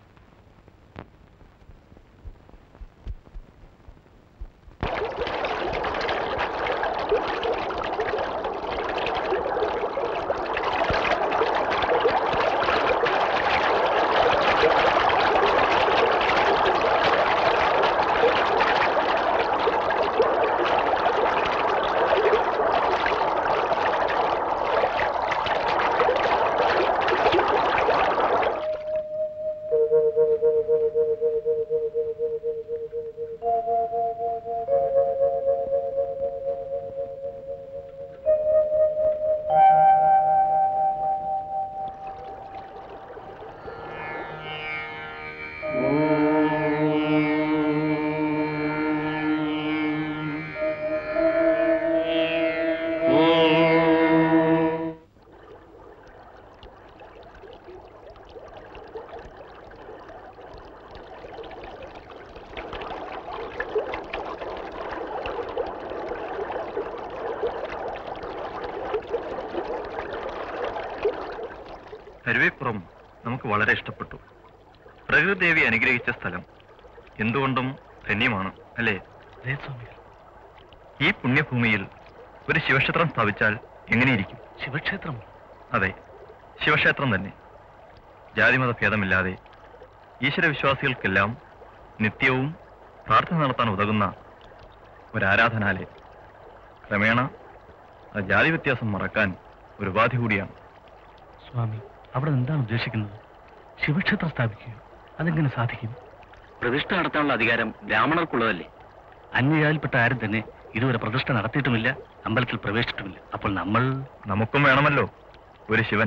കരുവേപ്പുറം നമുക്ക് വളരെ ഇഷ്ടപ്പെട്ടു പ്രകൃതിദേവി അനുഗ്രഹിച്ച സ്ഥലം എന്തുകൊണ്ടും ധന്യമാണ് അല്ലേ അതേ സ്വാമികൾ ഈ പുണ്യഭൂമിയിൽ ഒരു ശിവക്ഷേത്രം സ്ഥാപിച്ചാൽ എങ്ങനെയിരിക്കും ശിവക്ഷേത്രം അതെ ശിവക്ഷേത്രം തന്നെ ജാതിമത ഭേദമില്ലാതെ ഈശ്വരവിശ്വാസികൾക്കെല്ലാം നിത്യവും പ്രാർത്ഥന നടത്താൻ ഉതകുന്ന ഒരു ആരാധനാലയം ക്രമേണ ആ ജാതി വ്യത്യാസം മറക്കാൻ ഒരു ഉപാധി കൂടിയാണ് സ്വാമി അവിടെ എന്താണ് ഉദ്ദേശിക്കുന്നത് ശിവക്ഷേത്രം സ്ഥാപിക്കുക അതെങ്ങനെ സാധിക്കും പ്രതിഷ്ഠ നടത്താനുള്ള അധികാരം ബ്രാഹ്മണർക്കുള്ളതല്ലേ അന്യജാതിൽപ്പെട്ട ആരും തന്നെ ഇതുവരെ പ്രതിഷ്ഠ നടത്തിയിട്ടുമില്ല അമ്പലത്തിൽ പ്രവേശിച്ചിട്ടുമില്ല അപ്പോൾ നമ്മൾ നമുക്കും വേണമല്ലോ ഒരു ശിവൻ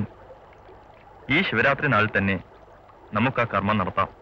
ഈ ശിവരാത്രി നാളിൽ തന്നെ നമുക്ക് ആ കർമ്മം നടത്താം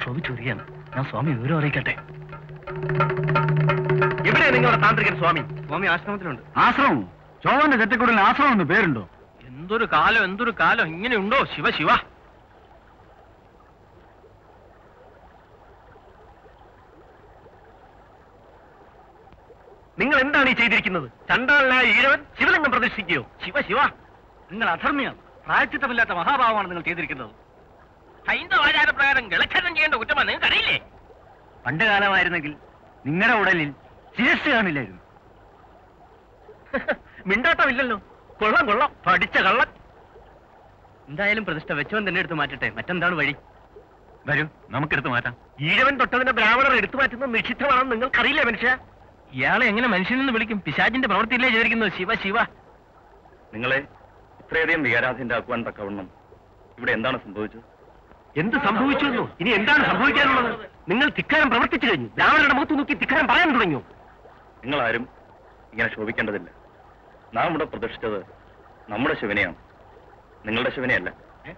ശോഭിച്ചു വരികയാണ് ഞാൻ സ്വാമി വിവരം അറിയിക്കട്ടെ എവിടെയാണ് നിങ്ങളുടെ താന്ത്രികൻ സ്വാമി സ്വാമി ആശ്രമത്തിലുണ്ട് ആശ്രമം ചോവന്റെ ചെറ്റക്കുടലിന് ആശ്രമം എന്ന് പേരുണ്ടോ എന്തൊരു കാലം എന്തൊരു കാലം ഇങ്ങനെ ഉണ്ടോ ശിവ ശിവ നിങ്ങൾ എന്താണ് ഈ ചെയ്തിരിക്കുന്നത് ചണ്ടാളനായ ഈഴവൻ ശിവലിംഗം പ്രതിഷ്ഠിക്കുകയോ ശിവ ശിവ നിങ്ങൾ അധർമ്മിയാണ് പ്രായച്ചിത്തമില്ലാത്ത മഹാഭാവമാണ് നിങ്ങൾ ചെയ്തിരിക്കുന്നത് ഹൈന്ദവ ആചാരപ്രകാരം ഗളച്ഛേദം ചെയ്യേണ്ട കുറ്റമാണ് നിങ്ങൾക്ക് അറിയില്ലേ പണ്ട് കാലമായിരുന്നെങ്കിൽ നിങ്ങളുടെ ഉടലിൽ ശിരസ് കാണില്ലായിരുന്നു മിണ്ടാട്ടമില്ലല്ലോ കൊള്ളാം കൊള്ളാം പഠിച്ച കള്ളൻ എന്തായാലും പ്രതിഷ്ഠ വെച്ചവൻ തന്നെ എടുത്ത് മാറ്റട്ടെ മറ്റെന്താണ് വഴി വരൂ നമുക്കെടുത്ത് മാറ്റാം ഈഴവൻ തൊട്ടതിന്റെ ബ്രാഹ്മണർ എടുത്തു മാറ്റുന്നത് നിഷിദ്ധമാണെന്ന് നിങ്ങൾക്കറിയില്ലേ മനുഷ്യ ഇയാളെ എങ്ങനെ മനുഷ്യനെന്ന് വിളിക്കും പിശാചിന്റെ പ്രവൃത്തിയില്ലേ ചെയ്തിരിക്കുന്നത് ശിവ ശിവ നിങ്ങളെ ഇത്രയധികം വികാരാധീനരാക്കുവാൻ തക്കവണ്ണം ഇവിടെ എന്താണ് സംഭവിച്ചത് എന്ത് സംഭവിച്ചു എന്നോ? ഇനി എന്താണ് സംഭവിക്കാനുള്ളത് നിങ്ങൾ ധിക്കാരം പ്രവർത്തിച്ചു കഴിഞ്ഞു ബ്രാഹ്മണരുടെ മുഖത്ത് നോക്കി ധിക്കാരം പറയാൻ തുടങ്ങിയോ നിങ്ങളാരും ഇങ്ങനെ ശോഭിക്കേണ്ടതില്ല നാം ഇവിടെ പ്രതിഷ്ഠിച്ചത് നമ്മുടെ ശിവനെയാണ് നിങ്ങളുടെ ശിവനെയല്ല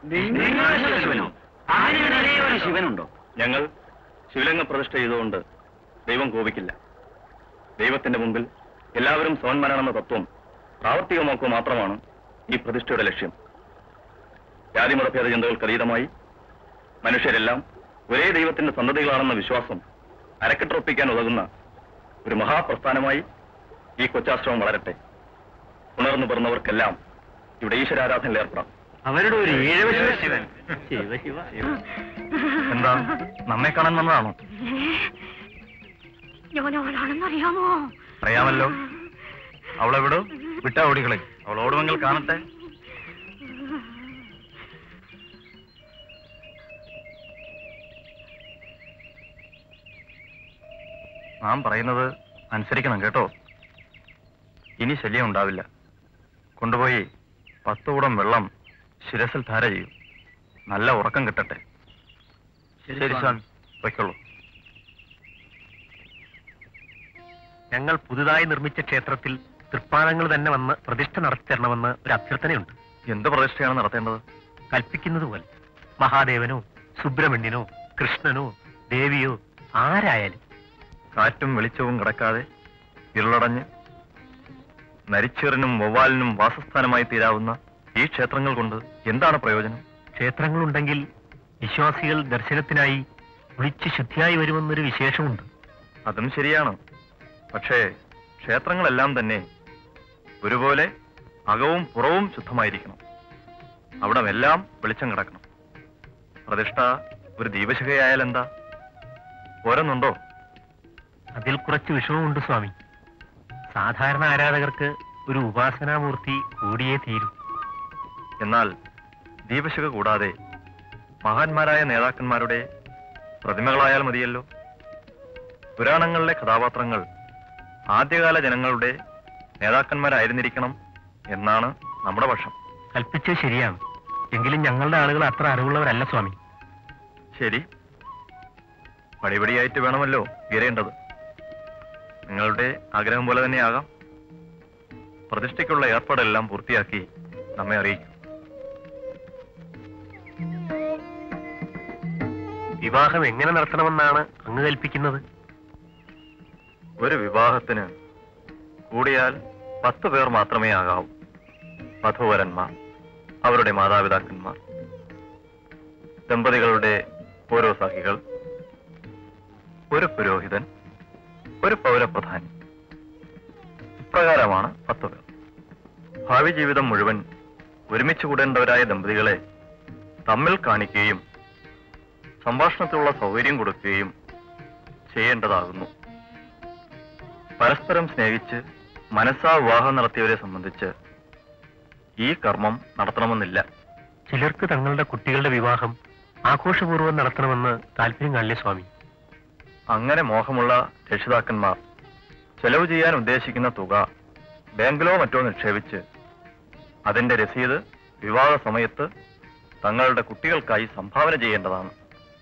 ശിവനുണ്ടോ ഞങ്ങൾ ശിവലിംഗ പ്രതിഷ്ഠ ചെയ്തുകൊണ്ട് ദൈവം കോപിക്കില്ല ദൈവത്തിന്റെ മുമ്പിൽ എല്ലാവരും സമന്മാരാണെന്ന തത്വം പ്രാവർത്തികമാക്കുക മാത്രമാണ് ഈ പ്രതിഷ്ഠയുടെ ലക്ഷ്യം ജാതിമതഭേദ ചിന്തകൾക്ക് അതീതമായി മനുഷ്യരെല്ലാം ഒരേ ദൈവത്തിന്റെ സന്തതികളാണെന്ന വിശ്വാസം അരക്കെട്ടുറപ്പിക്കാൻ ഉതകുന്ന ഒരു മഹാപ്രസ്ഥാനമായി ഈ കൊച്ചാശ്രമം വളരട്ടെ ഉണർന്നു പിറന്നവർക്കെല്ലാം ഇവിടെ ഈശ്വരാരാധനയിൽ ഏർപ്പെടാം അവരുടെ ഒരു ഈഴവ ശിവൻ ശിവ ശിവ എന്താ നമ്മെ കാണാൻ വന്നതാണോ ഞാനാണെന്നറിയാമോ അറിയാമല്ലോ അവളെവിടോ വിട്ടാ ഓടികളെ അവൾ ഓടുമെങ്കിൽ കാണട്ടെ നാം പറയുന്നത് അനുസരിക്കണം കേട്ടോ ഇനി ശല്യം ഉണ്ടാവില്ല കൊണ്ടുപോയി പത്ത് കൂടം വെള്ളം ശിരസിൽ ധാര ചെയ്യും നല്ല ഉറക്കം കിട്ടട്ടെ ശരി സ്വാമി വയ്ക്കുള്ളൂ ഞങ്ങൾ പുതുതായി നിർമ്മിച്ച ക്ഷേത്രത്തിൽ തൃപ്പാദങ്ങൾ തന്നെ വന്ന് പ്രതിഷ്ഠ നടത്തി തരണമെന്ന് ഒരു അഭ്യർത്ഥനയുണ്ട് എന്ത് പ്രതിഷ്ഠയാണ് നടത്തേണ്ടത് കൽപ്പിക്കുന്നത് പോലെ മഹാദേവനോ സുബ്രഹ്മണ്യനോ കൃഷ്ണനോ ദേവിയോ ആരായാലും കാറ്റും വെളിച്ചവും കിടക്കാതെ ഇരുളടഞ്ഞ് നരിച്ചീറിനും വവ്വാലിനും വാസസ്ഥാനമായി തീരാവുന്ന ഈ ക്ഷേത്രങ്ങൾ കൊണ്ട് എന്താണ് പ്രയോജനം ക്ഷേത്രങ്ങളുണ്ടെങ്കിൽ വിശ്വാസികൾ ദർശനത്തിനായി വിളിച്ച് ശുദ്ധിയായി വരുമെന്നൊരു വിശേഷമുണ്ട് അതും ശരിയാണ് പക്ഷേ ക്ഷേത്രങ്ങളെല്ലാം തന്നെ ഒരുപോലെ അകവും പുറവും ശുദ്ധമായിരിക്കണം അവിടമെല്ലാം വെളിച്ചം കിടക്കണം പ്രതിഷ്ഠ ഒരു ദീപശിഖയായാൽ എന്താ പോരുന്നുണ്ടോ അതിൽ കുറച്ച് വിഷമമുണ്ട് സ്വാമി സാധാരണ ആരാധകർക്ക് ഒരു ഉപാസനാമൂർത്തി കൂടിയേ തീരൂ എന്നാൽ ദീപശിഖ കൂടാതെ മഹാന്മാരായ നേതാക്കന്മാരുടെ പ്രതിമകളായാൽ മതിയല്ലോ പുരാണങ്ങളിലെ കഥാപാത്രങ്ങൾ ആദ്യകാല ജനങ്ങളുടെ നേതാക്കന്മാരായിരുന്നിരിക്കണം എന്നാണ് നമ്മുടെ പക്ഷം കൽപ്പിച്ചത് ശരിയാണ് എങ്കിലും ഞങ്ങളുടെ ആളുകൾ അത്ര അറിവുള്ളവരല്ല സ്വാമി ശരി പടിപടിയായിട്ട് വേണമല്ലോ ഉയരേണ്ടത് നിങ്ങളുടെ ആഗ്രഹം പോലെ തന്നെയാകാം പ്രതിഷ്ഠയ്ക്കുള്ള ഏർപ്പാടെല്ലാം പൂർത്തിയാക്കി നമ്മെ അറിയിക്കും വിവാഹം എങ്ങനെ നടത്തണമെന്നാണ് അങ്ങ് കൽപ്പിക്കുന്നത് ഒരു വിവാഹത്തിന് കൂടിയാൽ പത്ത് പേർ മാത്രമേ ആകാവൂ വധുവരന്മാർ അവരുടെ മാതാപിതാക്കന്മാർ ദമ്പതികളുടെ ഓരോ സഖികൾ ഒരു പുരോഹിതൻ ഒരു പൗരപ്രധാനി ഇപ്രകാരമാണ് പത്ത് പേർ ഭാവി ജീവിതം മുഴുവൻ ഒരുമിച്ച് കൂടേണ്ടവരായ ദമ്പതികളെ തമ്മിൽ കാണിക്കുകയും സംഭാഷണത്തിലുള്ള സൗകര്യം കൊടുക്കുകയും ചെയ്യേണ്ടതാകുന്നു പരസ്പരം സ്നേഹിച്ച് മനസ്സാ വിവാഹം നടത്തിയവരെ സംബന്ധിച്ച് ഈ കർമ്മം നടത്തണമെന്നില്ല ചിലർക്ക് തങ്ങളുടെ കുട്ടികളുടെ വിവാഹം ആഘോഷപൂർവ്വം നടത്തണമെന്ന് താല്പര്യം കാണില്ലേ സ്വാമി അങ്ങനെ മോഹമുള്ള രക്ഷിതാക്കന്മാർ ചെലവ് ചെയ്യാൻ ഉദ്ദേശിക്കുന്ന തുക ബാങ്കിലോ മറ്റോ നിക്ഷേപിച്ച് അതിന്റെ രസീത് വിവാഹ സമയത്ത് തങ്ങളുടെ കുട്ടികൾക്കായി സംഭാവന ചെയ്യേണ്ടതാണ്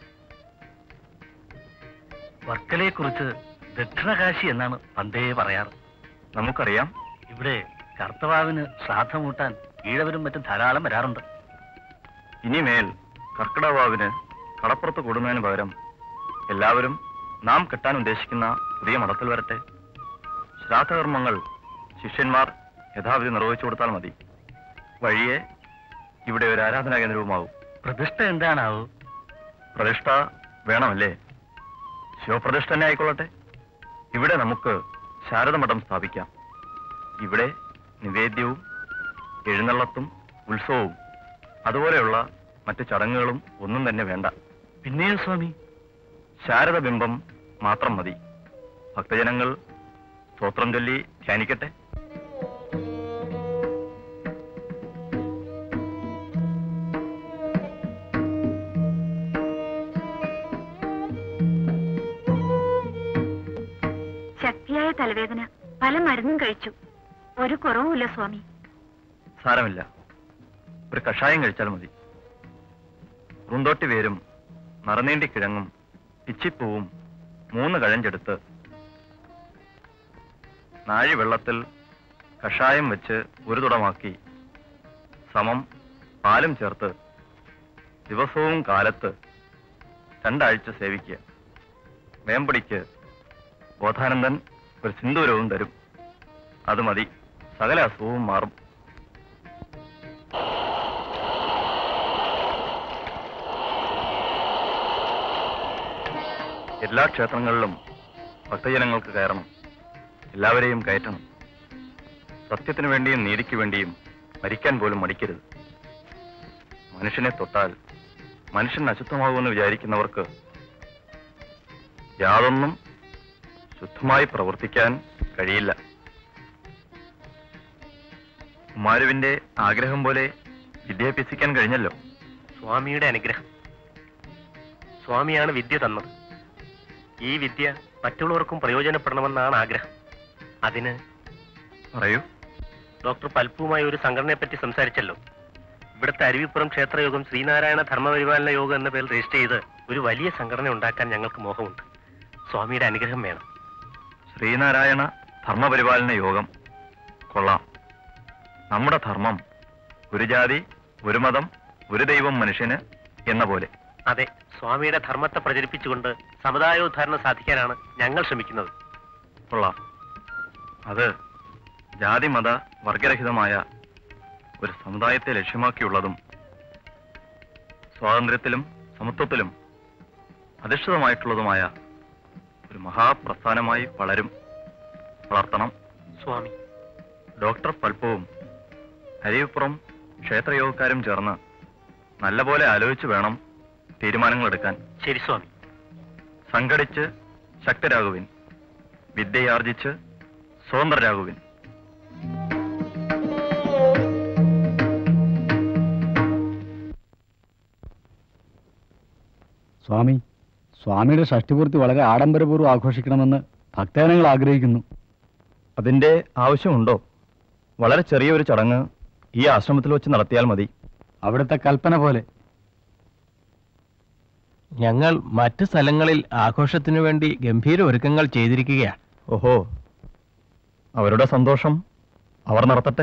വർക്കലയെ കുറിച്ച് ദക്ഷിണകാശി എന്നാണ് പണ്ടേ പറയാറ് നമുക്കറിയാം ഇവിടെ കർത്തവാവിന് ശ്രാദ്ധമൂട്ടാൻ ഈഴവരും മറ്റും ധാരാളം വരാറുണ്ട് ഇനിമേൽ കർക്കിടവാവിന് കടപ്പുറത്ത് കൂടുന്നതിന് പകരം എല്ലാവരും നാം കെട്ടാൻ ഉദ്ദേശിക്കുന്ന പുതിയ മതത്തിൽ വരട്ടെ ശ്രാദ്ധകർമ്മങ്ങൾ ശിഷ്യന്മാർ യഥാവിധി നിർവഹിച്ചു കൊടുത്താൽ മതി വഴിയെ ഇവിടെ ഒരു ആരാധനാ കേന്ദ്രവുമാവും പ്രതിഷ്ഠ എന്താണാവൂ പ്രതിഷ്ഠ വേണമല്ലേ ശിവപ്രതിഷ്ഠ തന്നെ ആയിക്കൊള്ളട്ടെ ഇവിടെ നമുക്ക് ശാരദമഠം സ്ഥാപിക്കാം ഇവിടെ നിവേദ്യവും എഴുന്നള്ളത്തും ഉത്സവവും അതുപോലെയുള്ള മറ്റു ചടങ്ങുകളും ഒന്നും തന്നെ വേണ്ട പിന്നെയോ സ്വാമി ശാരദ ബിംബം മാത്രം മതി ഭക്തജനങ്ങൾ സ്തോത്രം ചൊല്ലി ധ്യാനിക്കട്ടെ ശക്തിയായ തലവേദന പല മരുന്നും കഴിച്ചു ഒരു കുറവുമില്ല സ്വാമി സാരമില്ല ഒരു കഷായം കഴിച്ചാൽ മതി ഉറുന്തോട്ടി വേരും നറനീണ്ടി കിഴങ്ങും പിച്ചിപ്പൂവും മൂന്ന് കഴഞ്ചെടുത്ത് നാഴി വെള്ളത്തിൽ കഷായം വെച്ച് ഒരു തുടമാക്കി സമം പാലും ചേർത്ത് ദിവസവും കാലത്ത് രണ്ടാഴ്ച സേവിക്കുക വേമ്പടിക്ക് ബോധാനന്ദൻ ഒരു സിന്ദൂരവും തരും അത് മതി സകല അസുഖവും മാറും എല്ലാ ക്ഷേത്രങ്ങളിലും ഭക്തജനങ്ങൾക്ക് കയറണം എല്ലാവരെയും കയറ്റണം സത്യത്തിനു വേണ്ടിയും നീതിക്ക് വേണ്ടിയും മരിക്കാൻ പോലും മടിക്കരുത് മനുഷ്യനെ തൊട്ടാൽ മനുഷ്യൻ അശുദ്ധമാകുമെന്ന് വിചാരിക്കുന്നവർക്ക് യാതൊന്നും ശുദ്ധമായി പ്രവർത്തിക്കാൻ കഴിയില്ല കുമാരുവിന്റെ ആഗ്രഹം പോലെ വിദ്യാഭ്യസിക്കാൻ കഴിഞ്ഞല്ലോ സ്വാമിയുടെ അനുഗ്രഹം സ്വാമിയാണ് വിദ്യ തന്നത് ഈ വിദ്യ മറ്റുള്ളവർക്കും പ്രയോജനപ്പെടണമെന്നാണ് ആഗ്രഹം അതിന് പറയൂ ഡോക്ടർ പൽപ്പുമായി ഒരു സംഘടനയെപ്പറ്റി സംസാരിച്ചല്ലോ ഇവിടുത്തെ അരുവിപ്പുറം ക്ഷേത്രയോഗം ശ്രീനാരായണ ധർമ്മപരിപാലന യോഗം എന്ന പേരിൽ രജിസ്റ്റർ ചെയ്ത് ഒരു വലിയ സംഘടന ഉണ്ടാക്കാൻ ഞങ്ങൾക്ക് മോഹമുണ്ട് സ്വാമിയുടെ അനുഗ്രഹം വേണം ശ്രീനാരായണ ധർമ്മപരിപാലന യോഗം കൊള്ളാം നമ്മുടെ ധർമ്മം ഒരു ജാതി ഒരു മതം ഒരു ദൈവം മനുഷ്യന് എന്ന പോലെ അതെ സ്വാമിയുടെ ധർമ്മത്തെ പ്രചരിപ്പിച്ചുകൊണ്ട് സമുദായോദ്ധാരണം സാധിക്കാനാണ് ഞങ്ങൾ ശ്രമിക്കുന്നത് കൊള്ളാം അത് ജാതി മത വർഗരഹിതമായ ഒരു സമുദായത്തെ ലക്ഷ്യമാക്കിയുള്ളതും സ്വാതന്ത്ര്യത്തിലും സമത്വത്തിലും അധിഷ്ഠിതമായിട്ടുള്ളതുമായ ഒരു മഹാപ്രസ്ഥാനമായി വളരും വളർത്തണം സ്വാമി ഡോക്ടർ പൽപ്പവും അരിവിപ്പുറം ക്ഷേത്രയോഗക്കാരും ചേർന്ന് നല്ലപോലെ ആലോചിച്ച് വേണം തീരുമാനങ്ങൾ എടുക്കാൻ ശരി സ്വാമി സംഘടിച്ച് ശക്തരാകുവിൻ വിദ്യയാർജിച്ച് സ്വതന്ത്രരാകുവിൻ സ്വാമി സ്വാമിയുടെ ഷഷ്ടിപൂർത്തി വളരെ ആഡംബരപൂർവ്വം ആഘോഷിക്കണമെന്ന് ഭക്തജനങ്ങൾ ആഗ്രഹിക്കുന്നു അതിന്റെ ആവശ്യമുണ്ടോ വളരെ ചെറിയൊരു ചടങ്ങ് ഈ ആശ്രമത്തിൽ വെച്ച് നടത്തിയാൽ മതി അവിടുത്തെ കൽപ്പന പോലെ ഞങ്ങൾ മറ്റ് സ്ഥലങ്ങളിൽ ആഘോഷത്തിനു വേണ്ടി ഗംഭീര ഒരുക്കങ്ങൾ ചെയ്തിരിക്കുകയാണ് ഓഹോ അവരുടെ സന്തോഷം അവർ നടത്തട്ടെ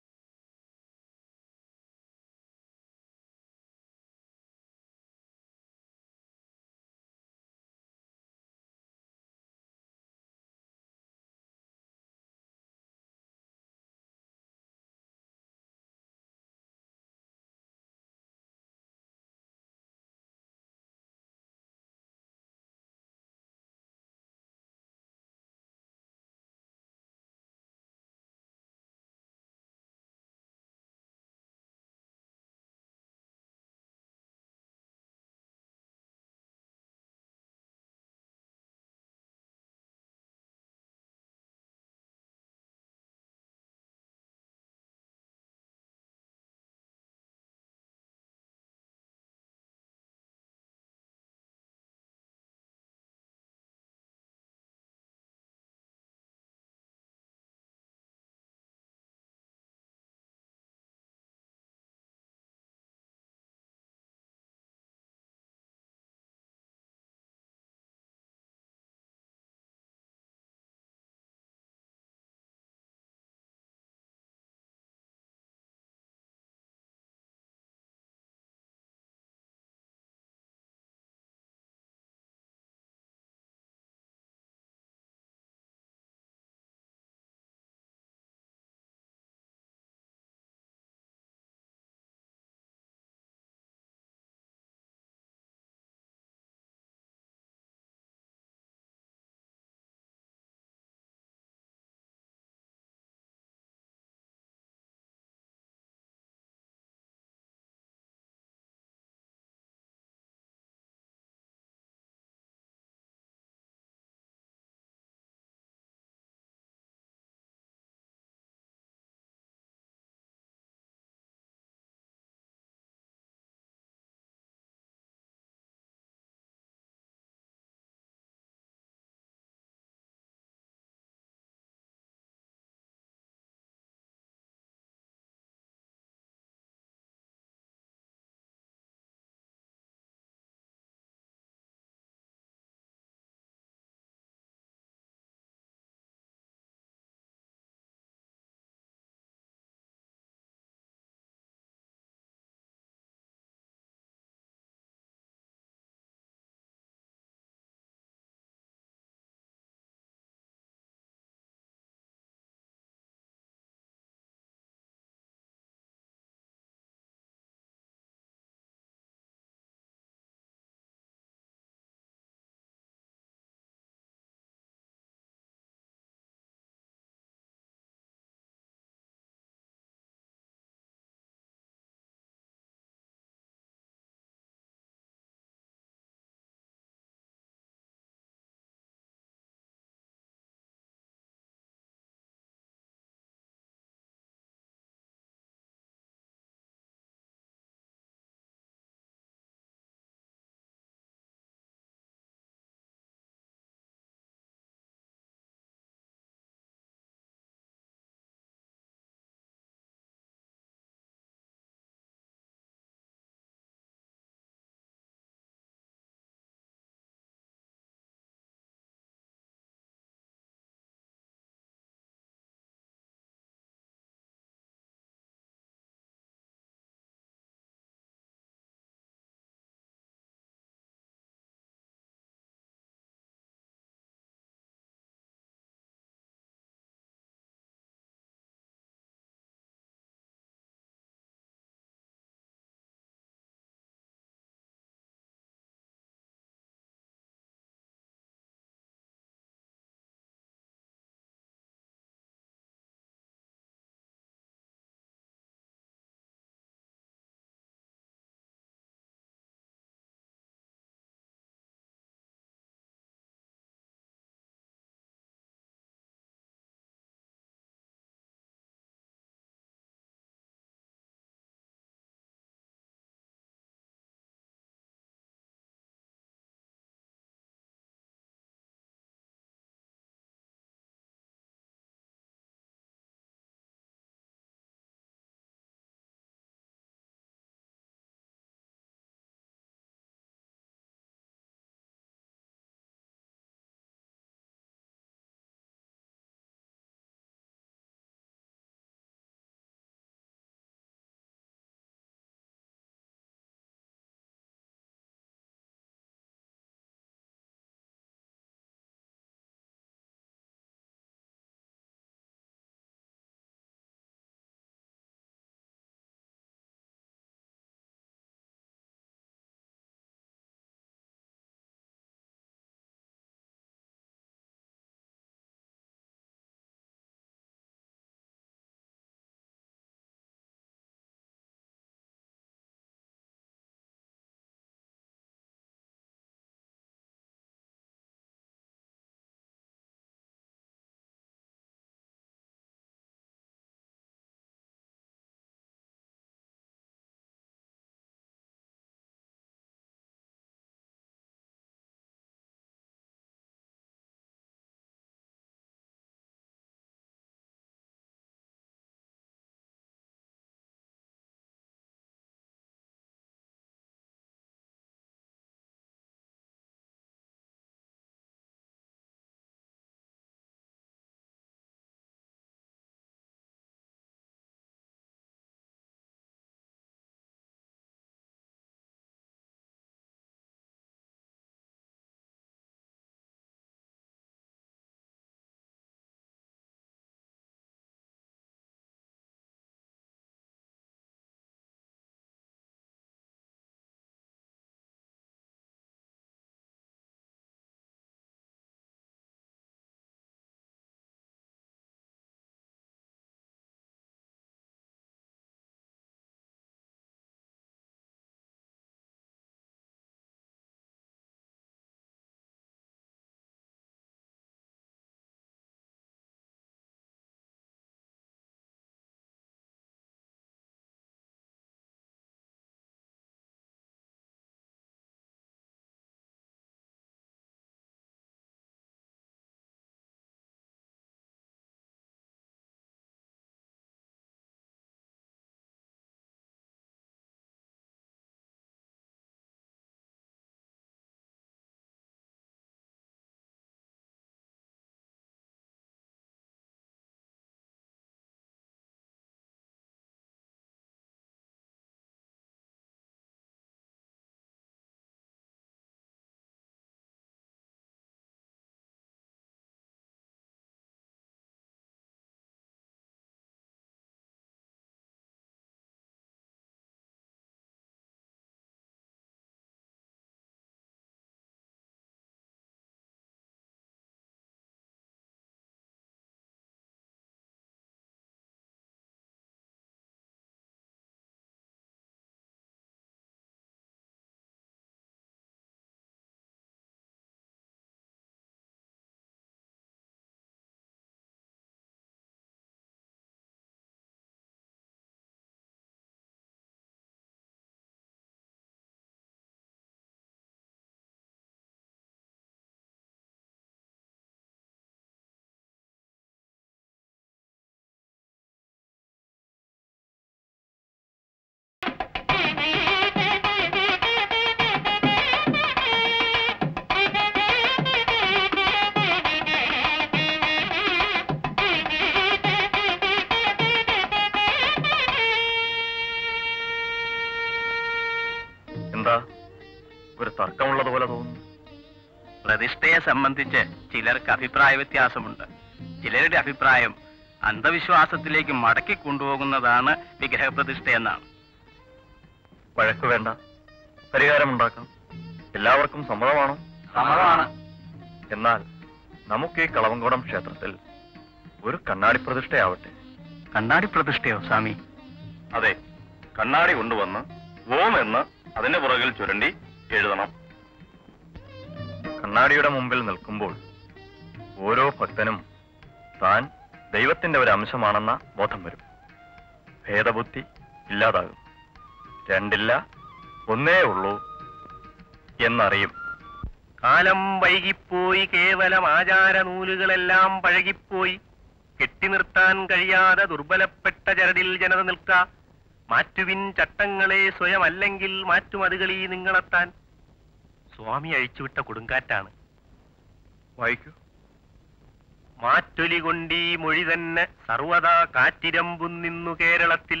ഒരു തർക്കമുള്ളതുപോലെ തോന്നുന്നു പ്രതിഷ്ഠയെ സംബന്ധിച്ച് ചിലർക്ക് അഭിപ്രായ വ്യത്യാസമുണ്ട് ചിലരുടെ അഭിപ്രായം അന്ധവിശ്വാസത്തിലേക്ക് മടക്കി കൊണ്ടുപോകുന്നതാണ് വിഗ്രഹപ്രതിഷ്ഠ എന്നാണ് വഴക്ക് വേണ്ട പരിഹാരമുണ്ടാക്കാം എല്ലാവർക്കും സമ്മതമാണോ സമ്മതമാണ് എന്നാൽ നമുക്ക് ഈ കളവങ്കോടം ക്ഷേത്രത്തിൽ ഒരു കണ്ണാടി പ്രതിഷ്ഠയാവട്ടെ കണ്ണാടി പ്രതിഷ്ഠയോ സ്വാമി അതെ കണ്ണാടി കൊണ്ടുവന്ന് ഓം എന്ന് അതിന്റെ പുറകിൽ ചുരണ്ടി എഴുതണം കണ്ണാടിയുടെ മുമ്പിൽ നിൽക്കുമ്പോൾ ഓരോ ഭക്തനും താൻ ദൈവത്തിന്റെ ഒരു അംശമാണെന്ന ബോധം വരും ഭേദബുദ്ധി ഇല്ലാതാകും രണ്ടില്ല ഒന്നേ ഉള്ളൂ എന്നറിയും കാലം വൈകിപ്പോയി കേവലം ആചാര നൂലുകളെല്ലാം പഴകിപ്പോയി കെട്ടി നിർത്താൻ കഴിയാതെ ദുർബലപ്പെട്ട ചരടിൽ ജനത നിൽക്ക മാറ്റുവിൻ ചട്ടങ്ങളെ സ്വയം അല്ലെങ്കിൽ മാറ്റുമതുകളീ നിങ്ങളെത്താൻ സ്വാമി അഴിച്ചുവിട്ട കൊടുങ്കാറ്റാണ് വായിക്കൂ മാറ്റൊലി കൊണ്ടീ മൊഴി തന്നെ സർവദാ കാറ്റിരമ്പും നിന്നു കേരളത്തിൽ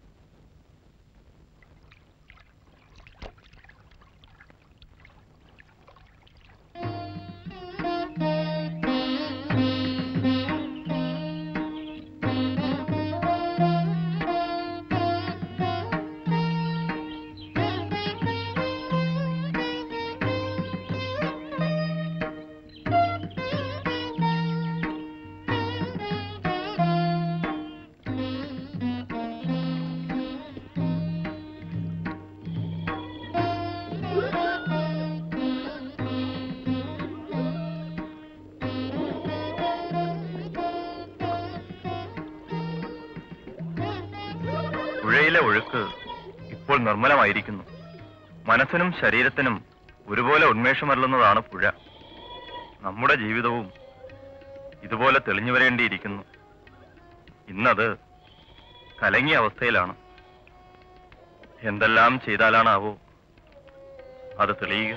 പുഴയിലെ ഒഴുക്ക് ഇപ്പോൾ നിർമ്മലമായിരിക്കുന്നു മനസ്സിനും ശരീരത്തിനും ഒരുപോലെ ഉന്മേഷമരുളുന്നതാണ് പുഴ നമ്മുടെ ജീവിതവും ഇതുപോലെ തെളിഞ്ഞു വരേണ്ടിയിരിക്കുന്നു ഇന്നത് കലങ്ങിയ അവസ്ഥയിലാണ് എന്തെല്ലാം ചെയ്താലാണാവോ അത് തെളിയുക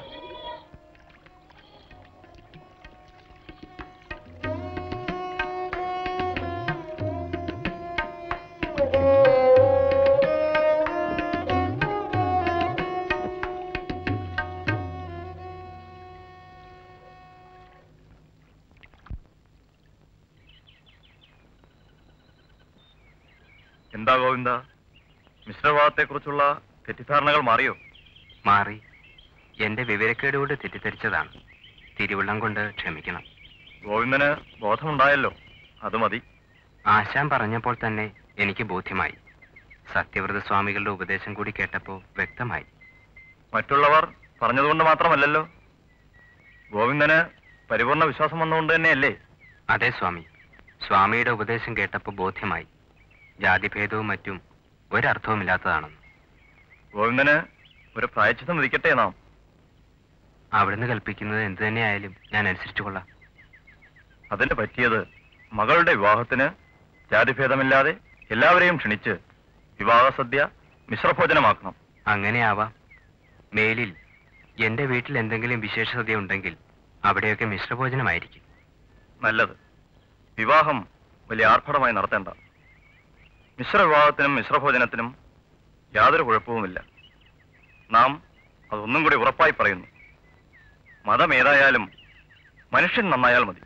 എന്താ ഗോവിന്ദ മിശ്രഭാവത്തെക്കുറിച്ചുള്ള തെറ്റിദ്ധാരണകൾ മാറിയോ മാറി എന്റെ വിവരക്കേട് കൊണ്ട് തെറ്റിദ്ധരിച്ചതാണ് തിരുവള്ളം കൊണ്ട് ക്ഷമിക്കണം ഗോവിന്ദന് ബോധമുണ്ടായല്ലോ അത് മതി ആശാൻ പറഞ്ഞപ്പോൾ തന്നെ എനിക്ക് ബോധ്യമായി സത്യവ്രത സ്വാമികളുടെ ഉപദേശം കൂടി കേട്ടപ്പോൾ വ്യക്തമായി മറ്റുള്ളവർ പറഞ്ഞതുകൊണ്ട് മാത്രമല്ലല്ലോ ഗോവിന്ദന് പരിപൂർണ വിശ്വാസം വന്നുകൊണ്ട് തന്നെയല്ലേ അതെ സ്വാമി സ്വാമിയുടെ ഉപദേശം കേട്ടപ്പോൾ ബോധ്യമായി ജാതിഭേദവും മറ്റും ഒരർത്ഥവുമില്ലാത്തതാണെന്ന് ഗോവിന്ദന് ഒരു പ്രായച്ചിത്തം വിധിക്കട്ടെ നാം അവിടുന്ന് കൽപ്പിക്കുന്നത് എന്തു തന്നെയായാലും ഞാൻ അനുസരിച്ചു കൊള്ളാം അതിന് പറ്റിയത് മകളുടെ വിവാഹത്തിന് ജാതിഭേദമില്ലാതെ എല്ലാവരെയും ക്ഷണിച്ച് വിവാഹ സദ്യ മിശ്രഭോജനമാക്കണം അങ്ങനെയാവാം മേലിൽ എന്റെ വീട്ടിൽ എന്തെങ്കിലും വിശേഷത ഉണ്ടെങ്കിൽ അവിടെയൊക്കെ മിശ്രഭോജനമായിരിക്കും നല്ലത് വിവാഹം വലിയ ആർഭാടമായി നടത്തേണ്ട മിശ്രവിവാഹത്തിനും മിശ്രഭോജനത്തിനും യാതൊരു കുഴപ്പവുമില്ല നാം അതൊന്നും കൂടി ഉറപ്പായി പറയുന്നു മതം ഏതായാലും മനുഷ്യൻ നന്നായാൽ മതി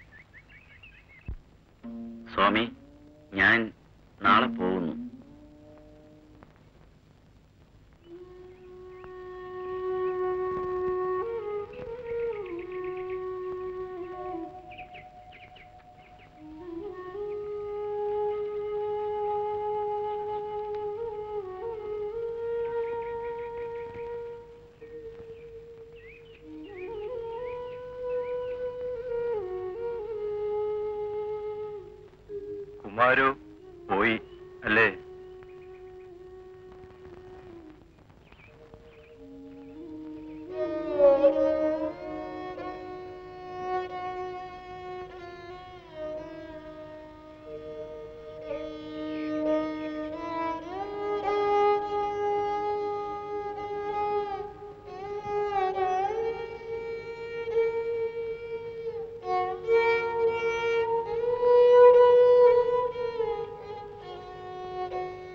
സ്വാമി ഞാൻ നാളെ പോകുന്നു കുമാരു പോയി അല്ലേ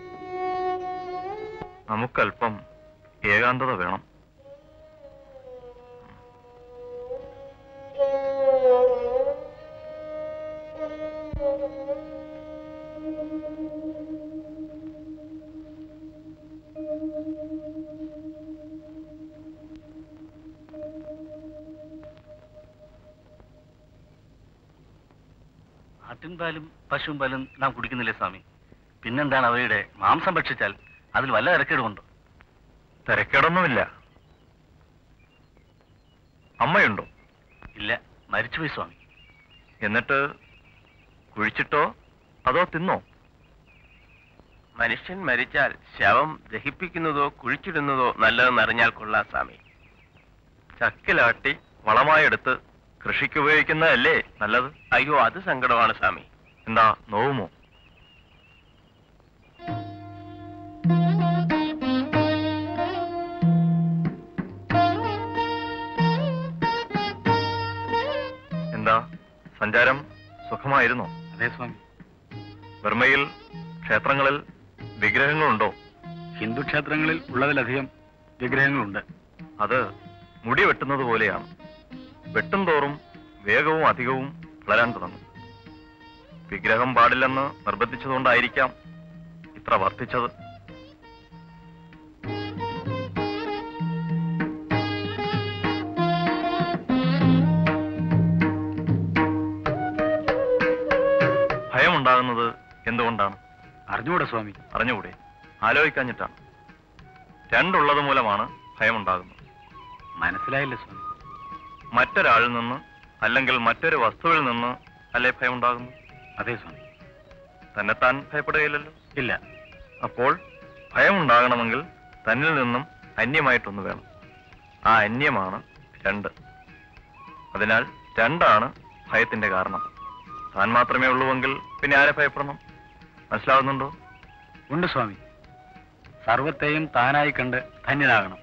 നമുക്കല്പം ഏകാന്തത വേണം ആട്ടിൻ പാലും പശുവും പാലും നാം കുടിക്കുന്നില്ലേ സ്വാമി പിന്നെന്താണ് അവയുടെ മാംസം ഭക്ഷിച്ചാൽ അതിൽ വല്ല തിരക്കേടുമുണ്ടോ തിരക്കേടൊന്നുമില്ല അമ്മയുണ്ടോ ഇല്ല മരിച്ചുപോയി സ്വാമി എന്നിട്ട് കുഴിച്ചിട്ടോ അതോ തിന്നോ മനുഷ്യൻ മരിച്ചാൽ ശവം ദഹിപ്പിക്കുന്നതോ കുഴിച്ചിടുന്നതോ നല്ലതെന്നറിഞ്ഞാൽ കൊള്ളാം സ്വാമി ചക്കിലാട്ടി വളമായെടുത്ത് കൃഷിക്ക് ഉപയോഗിക്കുന്നതല്ലേ നല്ലത് അയ്യോ അത് സങ്കടമാണ് സ്വാമി എന്താ നോവുമോ എന്താ സഞ്ചാരം സുഖമായിരുന്നോ അതെ സ്വാമി ബർമയിൽ ക്ഷേത്രങ്ങളിൽ വിഗ്രഹങ്ങളുണ്ടോ ഹിന്ദു ക്ഷേത്രങ്ങളിൽ ഉള്ളതിലധികം വിഗ്രഹങ്ങളുണ്ട് അത് മുടി വെട്ടുന്നത് പോലെയാണ് വെട്ടും തോറും വേഗവും അധികവും വളരാൻ തുടങ്ങും വിഗ്രഹം പാടില്ലെന്ന് നിർബന്ധിച്ചതുകൊണ്ടായിരിക്കാം ഇത്ര വർദ്ധിച്ചത് ഭയമുണ്ടാകുന്നത് എന്തുകൊണ്ടാണ് അറിഞ്ഞുകൂടെ സ്വാമി അറിഞ്ഞുകൂടെ ആലോചിക്കാഞ്ഞിട്ടാണ് രണ്ടുള്ളത് മൂലമാണ് ഭയമുണ്ടാകുന്നത് മനസ്സിലായില്ല സ്വാമി മറ്റൊരാളിൽ നിന്ന് അല്ലെങ്കിൽ മറ്റൊരു വസ്തുവിൽ നിന്ന് അല്ലേ ഭയമുണ്ടാകുന്നു അതെ സ്വാമി തന്നെത്താൻ ഭയപ്പെടുകയില്ലല്ലോ ഇല്ല അപ്പോൾ ഭയമുണ്ടാകണമെങ്കിൽ തന്നിൽ നിന്നും അന്യമായിട്ടൊന്ന് വേണം ആ അന്യമാണ് രണ്ട് അതിനാൽ രണ്ടാണ് ഭയത്തിന്റെ കാരണം താൻ മാത്രമേ ഉള്ളുവെങ്കിൽ പിന്നെ ആരെ ഭയപ്പെടണം മനസ്സിലാവുന്നുണ്ടോ ഉണ്ട് സ്വാമി സർവത്തെയും താനായി കണ്ട് ധന്യനാകണം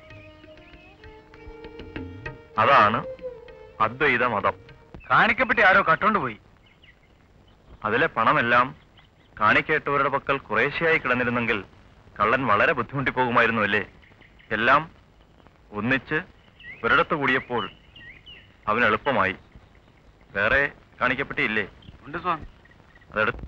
അതാണ് അദ്വൈത മതം കാണിക്കപ്പെട്ടി ആരോ കട്ടോണ്ട് പോയി അതിലെ പണമെല്ലാം കാണിക്കേട്ടവരുടെ പക്കൽ കുറേശ്ശെയായി കിടന്നിരുന്നെങ്കിൽ കള്ളൻ വളരെ ബുദ്ധിമുട്ടി പോകുമായിരുന്നു അല്ലേ എല്ലാം ഒന്നിച്ച് ഒരിടത്ത് കൂടിയപ്പോൾ അവന് എളുപ്പമായി വേറെ കാണിക്കപ്പെട്ടിയില്ലേ ഉണ്ട് സ്വാമി അതെടുത്ത്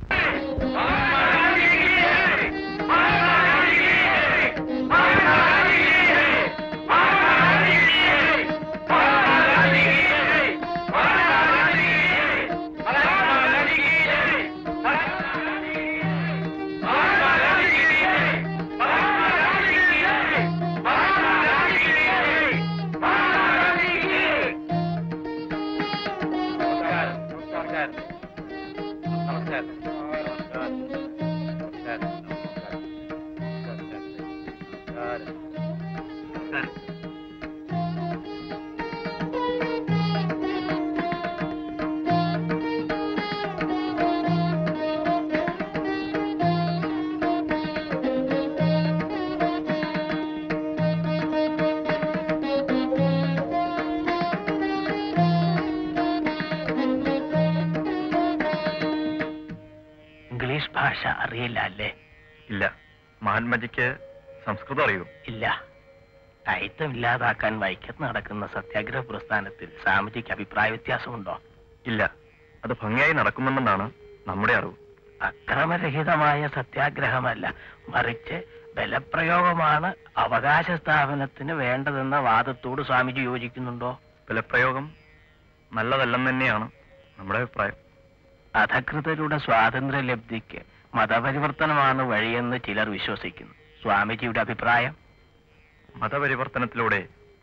ഇംഗ്ലീഷ് ഭാഷ അറിയില്ല അല്ലേ ഇല്ല മഹാത്മജിക്ക് സംസ്കൃതം അറിയൂ ഇല്ല അയിത്തം ഇല്ലാതാക്കാൻ വൈക്കത്ത് നടക്കുന്ന സത്യാഗ്രഹ പ്രസ്ഥാനത്തിൽ സ്വാമിജിക്ക് അഭിപ്രായ വ്യത്യാസമുണ്ടോ ഇല്ല അത് ഭംഗിയായി നടക്കുമെന്നാണ് നമ്മുടെ അറിവ് അക്രമരഹിതമായ സത്യാഗ്രഹമല്ല മറിച്ച് ബലപ്രയോഗമാണ് അവകാശ സ്ഥാപനത്തിന് വേണ്ടതെന്ന വാദത്തോട് സ്വാമിജി യോജിക്കുന്നുണ്ടോ ബലപ്രയോഗം നല്ലതല്ലെന്ന് തന്നെയാണ് നമ്മുടെ അഭിപ്രായം അധകൃതരുടെ സ്വാതന്ത്ര്യ ലബ്ധിക്ക് മതപരിവർത്തനമാണ് വഴിയെന്ന് ചിലർ വിശ്വസിക്കുന്നു സ്വാമിജിയുടെ അഭിപ്രായം മതപരിവർത്തനത്തിലൂടെ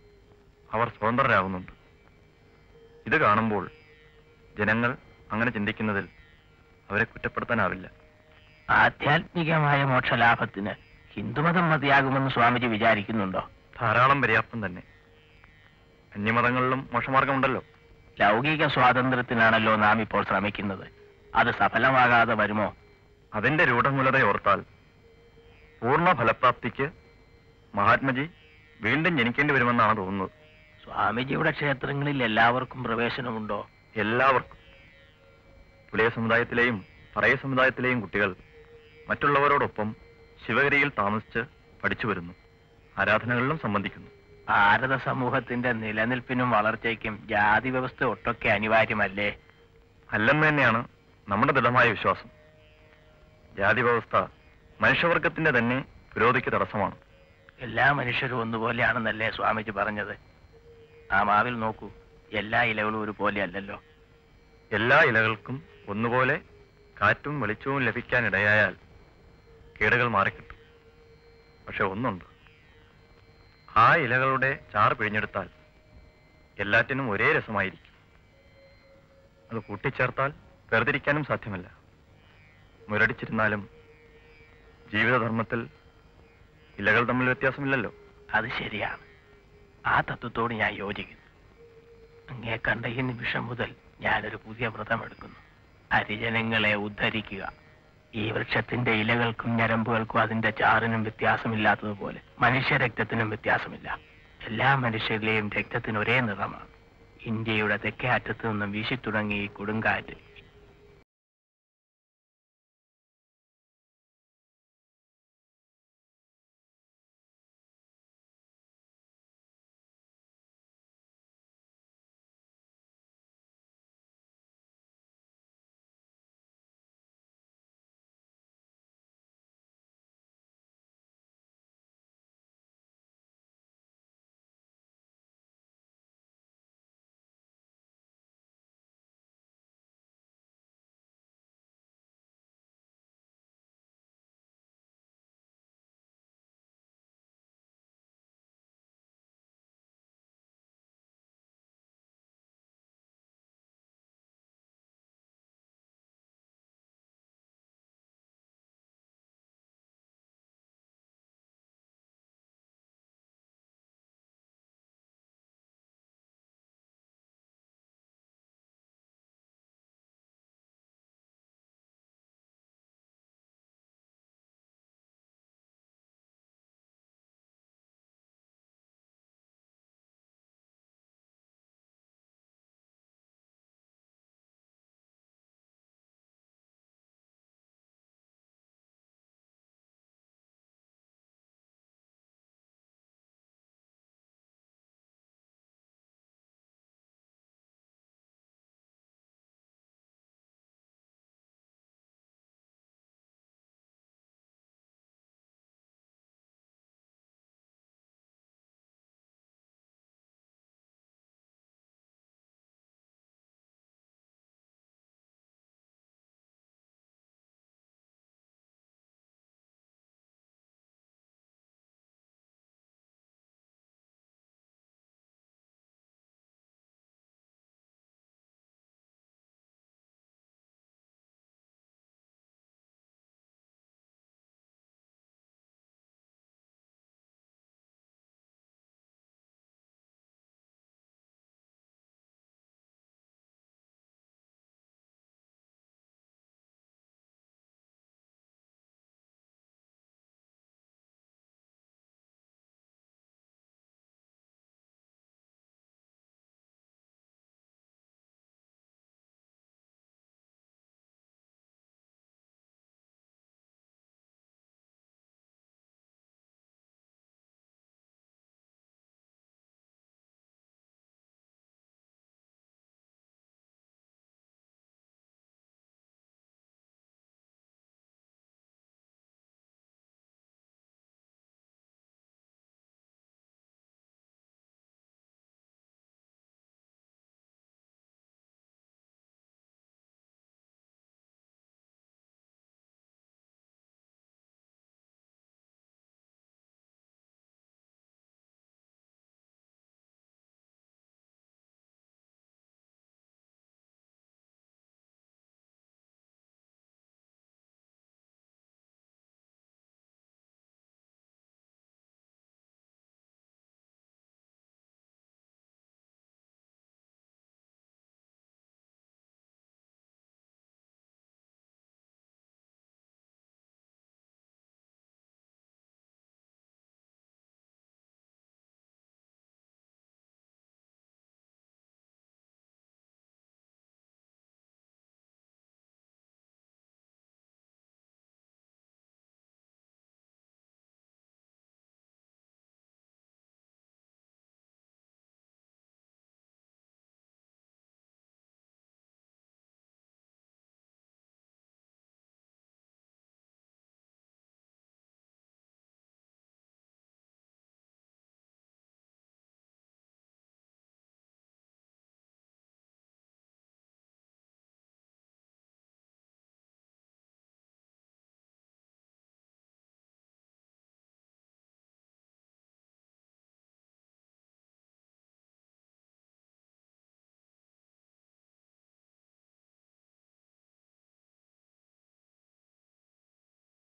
അവർ സ്വതന്ത്രരാകുന്നുണ്ട് ഇത് കാണുമ്പോൾ ജനങ്ങൾ അങ്ങനെ ചിന്തിക്കുന്നതിൽ അവരെ കുറ്റപ്പെടുത്താനാവില്ല ആധ്യാത്മികമായ മോക്ഷലാഭത്തിന് ഹിന്ദുമതം മതിയാകുമെന്ന് സ്വാമിജി വിചാരിക്കുന്നുണ്ടോ ധാരാളം പര്യാപ്തം തന്നെ അന്യമതങ്ങളിലും മോശമാർഗമുണ്ടല്ലോ ലൗകിക സ്വാതന്ത്ര്യത്തിനാണല്ലോ നാം ഇപ്പോൾ ശ്രമിക്കുന്നത് അത് സഫലമാകാതെ വരുമോ അതിന്റെ രൂഢമൂലത ഓർത്താൽ പൂർണ്ണ ഫലപ്രാപ്തിക്ക് മഹാത്മജി വീണ്ടും ജനിക്കേണ്ടി വരുമെന്നാണ് തോന്നുന്നത് സ്വാമിജിയുടെ ക്ഷേത്രങ്ങളിൽ എല്ലാവർക്കും പ്രവേശനമുണ്ടോ എല്ലാവർക്കും പുലയ സമുദായത്തിലെയും പറയ സമുദായത്തിലെയും കുട്ടികൾ മറ്റുള്ളവരോടൊപ്പം ശിവഗിരിയിൽ താമസിച്ച് പഠിച്ചു വരുന്നു ആരാധനകളിലും സംബന്ധിക്കുന്നു ഭാരത സമൂഹത്തിന്റെ നിലനിൽപ്പിനും വളർച്ചയ്ക്കും ജാതി വ്യവസ്ഥ ഒട്ടൊക്കെ അനിവാര്യമല്ലേ അല്ലെന്ന് തന്നെയാണ് നമ്മുടെ ദൃഢമായ വിശ്വാസം ജാതി വ്യവസ്ഥ മനുഷ്യവർഗത്തിന്റെ തന്നെ പുരോഗതിക്ക് തടസ്സമാണ് എല്ലാ മനുഷ്യരും ഒന്നുപോലെയാണെന്നല്ലേ സ്വാമിജി പറഞ്ഞത് ആ മാവിൽ നോക്കൂ എല്ലാ ഇലകളും ഒരുപോലെ അല്ലല്ലോ എല്ലാ ഇലകൾക്കും ഒന്നുപോലെ കാറ്റും വെളിച്ചവും ലഭിക്കാനിടയായാൽ കേടുകൾ മാറിക്കിട്ടും പക്ഷെ ഒന്നുണ്ട് ആ ഇലകളുടെ ചാറ് പിഴിഞ്ഞെടുത്താൽ എല്ലാറ്റിനും ഒരേ രസമായിരിക്കും അത് കൂട്ടിച്ചേർത്താൽ വേർതിരിക്കാനും സാധ്യമല്ല മുരടിച്ചിരുന്നാലും ജീവിതധർമ്മത്തിൽ ഇലകൾ തമ്മിൽ വ്യത്യാസമില്ലല്ലോ അത് ശരിയാണ് ആ തത്വത്തോട് ഞാൻ യോജിക്കുന്നു അങ്ങേ കണ്ട ഈ നിമിഷം മുതൽ ഞാനൊരു പുതിയ വ്രതം എടുക്കുന്നു ഹരിജനങ്ങളെ ഉദ്ധരിക്കുക ഈ വൃക്ഷത്തിന്റെ ഇലകൾക്കും ഞരമ്പുകൾക്കും അതിന്റെ ചാറിനും വ്യത്യാസമില്ലാത്തതുപോലെ മനുഷ്യരക്തത്തിനും വ്യത്യാസമില്ല എല്ലാ മനുഷ്യരിലെയും രക്തത്തിന് ഒരേ നിറമാണ് ഇന്ത്യയുടെ തെക്കേ അറ്റത്തു നിന്നും വീശിത്തുടങ്ങി ഈ കൊടുങ്കാറ്റ്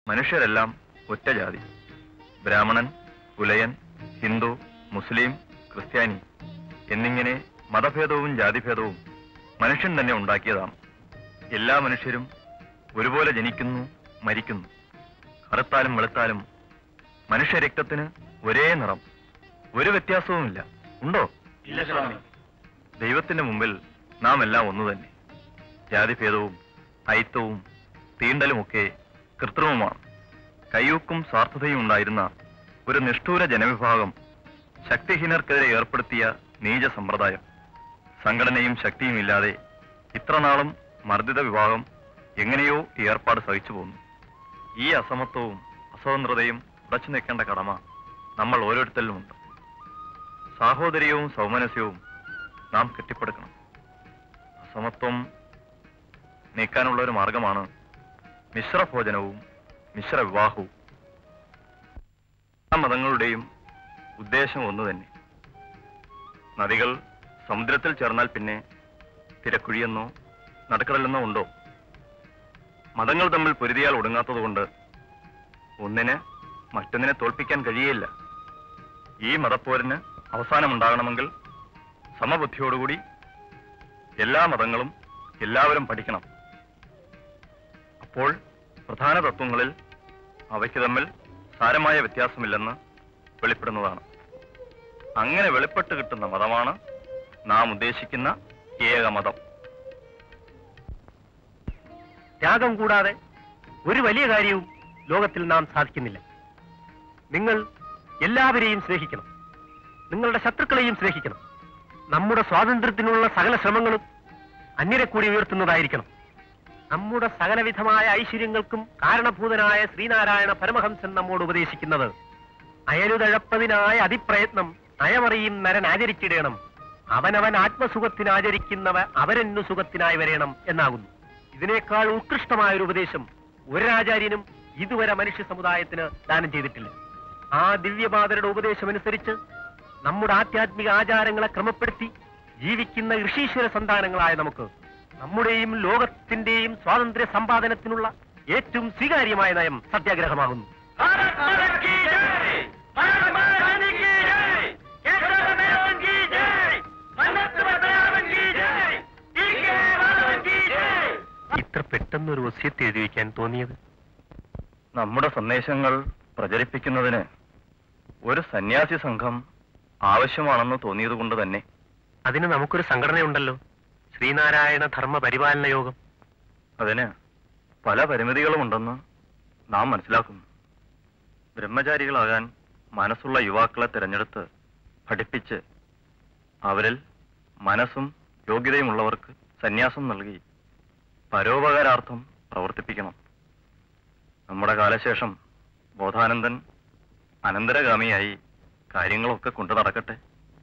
മനുഷ്യരെല്ലാം ഒറ്റ ജാതി ബ്രാഹ്മണൻ പുലയൻ ഹിന്ദു മുസ്ലിം ക്രിസ്ത്യാനി എന്നിങ്ങനെ മതഭേദവും ജാതിഭേദവും മനുഷ്യൻ തന്നെ ഉണ്ടാക്കിയതാണ് എല്ലാ മനുഷ്യരും ഒരുപോലെ ജനിക്കുന്നു മരിക്കുന്നു കറുത്താലും വെളുത്താലും മനുഷ്യരക്തത്തിന് ഒരേ നിറം ഒരു വ്യത്യാസവുമില്ല ഉണ്ടോ ഇല്ല സ്വാമി ദൈവത്തിന്റെ മുമ്പിൽ നാം എല്ലാം ഒന്നു തന്നെ ജാതിഭേദവും അയിത്തവും തീണ്ടലുമൊക്കെ കൃത്രിമമാണ് കയ്യൂക്കും സ്വാർത്ഥതയും ഉണ്ടായിരുന്ന ഒരു നിഷ്ഠൂര ജനവിഭാഗം ശക്തിഹീനർക്കെതിരെ ഏർപ്പെടുത്തിയ നീച സമ്പ്രദായം സംഘടനയും ശക്തിയും ഇല്ലാതെ ഇത്രനാളും മർദ്ദിത വിഭാഗം എങ്ങനെയോ ഈ ഏർപ്പാട് സഹിച്ചു പോന്നു ഈ അസമത്വവും അസ്വതന്ത്രതയും ഉടച്ചു നിൽക്കേണ്ട കടമ നമ്മൾ ഓരോരുത്തരിലുമുണ്ട് സാഹോദര്യവും സൗമനസ്യവും നാം കെട്ടിപ്പടുക്കണം അസമത്വം നീക്കാനുള്ള ഒരു മാർഗമാണ് മിശ്രഭോജനവും മിശ്ര വിവാഹവും എല്ലാ മതങ്ങളുടെയും ഉദ്ദേശം ഒന്നു തന്നെ നദികൾ സമുദ്രത്തിൽ ചേർന്നാൽ പിന്നെ തിരക്കുഴിയെന്നോ നടുക്കടലെന്നോ ഉണ്ടോ മതങ്ങൾ തമ്മിൽ പൊരുതിയാൽ ഒടുങ്ങാത്തതുകൊണ്ട് ഒന്നിന് മറ്റൊന്നിനെ തോൽപ്പിക്കാൻ കഴിയേയില്ല ഈ മതപ്പോരിന് അവസാനമുണ്ടാകണമെങ്കിൽ സമബുദ്ധിയോടുകൂടി എല്ലാ മതങ്ങളും എല്ലാവരും പഠിക്കണം അപ്പോൾ പ്രധാന തത്വങ്ങളിൽ അവയ്ക്ക് തമ്മിൽ സാരമായ വ്യത്യാസമില്ലെന്ന് വെളിപ്പെടുന്നതാണ് അങ്ങനെ വെളിപ്പെട്ട് കിട്ടുന്ന മതമാണ് നാം ഉദ്ദേശിക്കുന്ന ഏകമതം ത്യാഗം കൂടാതെ ഒരു വലിയ കാര്യവും ലോകത്തിൽ നാം സാധിക്കുന്നില്ല നിങ്ങൾ എല്ലാവരെയും സ്നേഹിക്കണം നിങ്ങളുടെ ശത്രുക്കളെയും സ്നേഹിക്കണം നമ്മുടെ സ്വാതന്ത്ര്യത്തിനുള്ള സകല ശ്രമങ്ങളും അന്യരെ കൂടി ഉയർത്തുന്നതായിരിക്കണം നമ്മുടെ സകലവിധമായ ഐശ്വര്യങ്ങൾക്കും കാരണഭൂതനായ ശ്രീനാരായണ പരമഹംസൻ നമ്മോട് ഉപദേശിക്കുന്നത് അയലുതഴപ്പതിനായ അതിപ്രയത്നം നയമറിയും നരൻ ആചരിച്ചിടേണം അവനവൻ ആത്മസുഖത്തിനാചരിക്കുന്നവ അവരെന്നു സുഖത്തിനായി വരേണം എന്നാകുന്നു ഇതിനേക്കാൾ ഉത്കൃഷ്ടമായ ഒരു ഉപദേശം ഒരാചാര്യനും ഇതുവരെ മനുഷ്യ സമുദായത്തിന് ദാനം ചെയ്തിട്ടില്ല ആ ദിവ്യപാതരുടെ ഉപദേശമനുസരിച്ച് നമ്മുടെ ആധ്യാത്മിക ആചാരങ്ങളെ ക്രമപ്പെടുത്തി ജീവിക്കുന്ന ഋഷീശ്വര സന്താനങ്ങളായ നമുക്ക് നമ്മുടെയും ലോകത്തിന്റെയും സ്വാതന്ത്ര്യ സമ്പാദനത്തിനുള്ള ഏറ്റവും സ്വീകാര്യമായ നയം സത്യാഗ്രഹമാകുന്നു ഇത്ര പെട്ടെന്നൊരു വസ്യത്ത് എഴുതി വയ്ക്കാൻ തോന്നിയത് നമ്മുടെ സന്ദേശങ്ങൾ പ്രചരിപ്പിക്കുന്നതിന് ഒരു സന്യാസി സംഘം ആവശ്യമാണെന്ന് തോന്നിയതുകൊണ്ട് തന്നെ അതിന് നമുക്കൊരു സംഘടനയുണ്ടല്ലോ ശ്രീനാരായണ ധർമ്മ പരിപാലന യോഗം അതിന് പല പരിമിതികളുമുണ്ടെന്ന് നാം മനസ്സിലാക്കുന്നു ബ്രഹ്മചാരികളാകാൻ മനസ്സുള്ള യുവാക്കളെ തിരഞ്ഞെടുത്ത് പഠിപ്പിച്ച് അവരിൽ മനസ്സും യോഗ്യതയുമുള്ളവർക്ക് സന്യാസം നൽകി പരോപകാരാർത്ഥം പ്രവർത്തിപ്പിക്കണം നമ്മുടെ കാലശേഷം ബോധാനന്ദൻ അനന്തരഗാമിയായി കാര്യങ്ങളൊക്കെ കൊണ്ടു നടക്കട്ടെ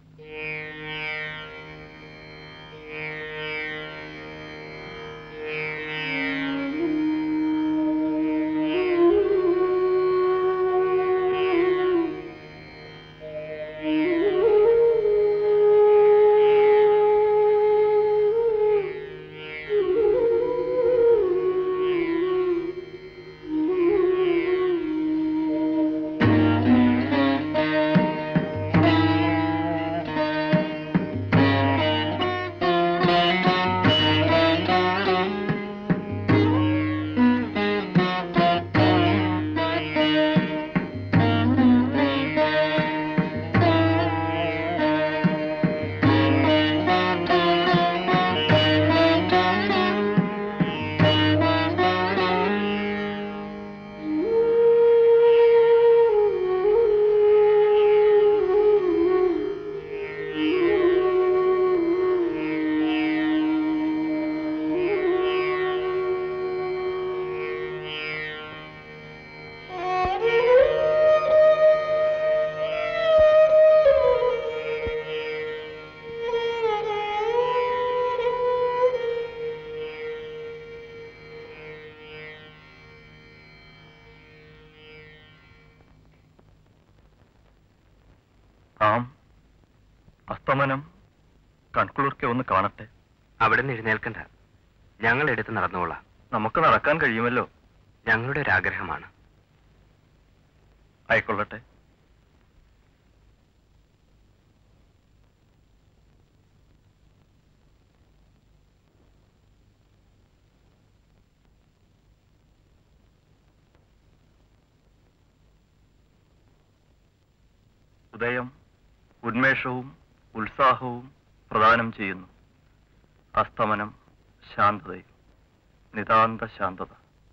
ആം അസ്തമനം കൺകുളിർക്കെ ഒന്ന് കാണട്ടെ അവിടെ നിന്ന് എഴുന്നേൽക്കണ്ട ഞങ്ങൾ എടുത്ത് നടന്നുകൊള്ളാം നമുക്ക് നടക്കാൻ കഴിയുമല്ലോ ഞങ്ങളുടെ ഒരു ആഗ്രഹമാണ് ആയിക്കൊള്ളട്ടെ ഉദയം ഉന്മേഷവും ഉത്സാഹവും പ്രദാനം ചെയ്യുന്നു അസ്തമനം ശാന്തതയും നിതാന്ത ശാന്തത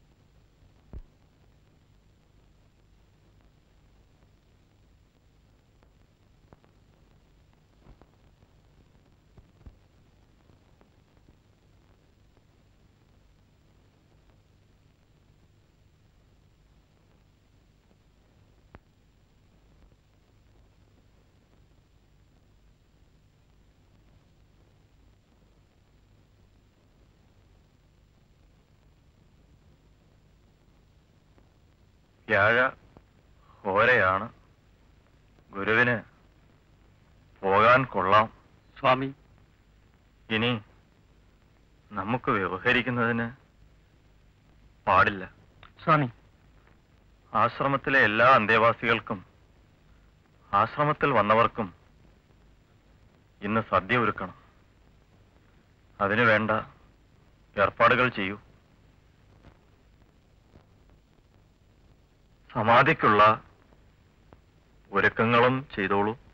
വ്യാഴ ഹോരയാണ് ഗുരുവിന് പോകാൻ കൊള്ളാം സ്വാമി ഇനി നമുക്ക് വ്യവഹരിക്കുന്നതിന് പാടില്ല സ്വാമി ആശ്രമത്തിലെ എല്ലാ അന്തേവാസികൾക്കും ആശ്രമത്തിൽ വന്നവർക്കും ഇന്ന് സദ്യ ഒരുക്കണം അതിനു വേണ്ട ഏർപ്പാടുകൾ ചെയ്യൂ സമാധിക്കുള്ള ഒരുക്കങ്ങളും ചെയ്തോളൂ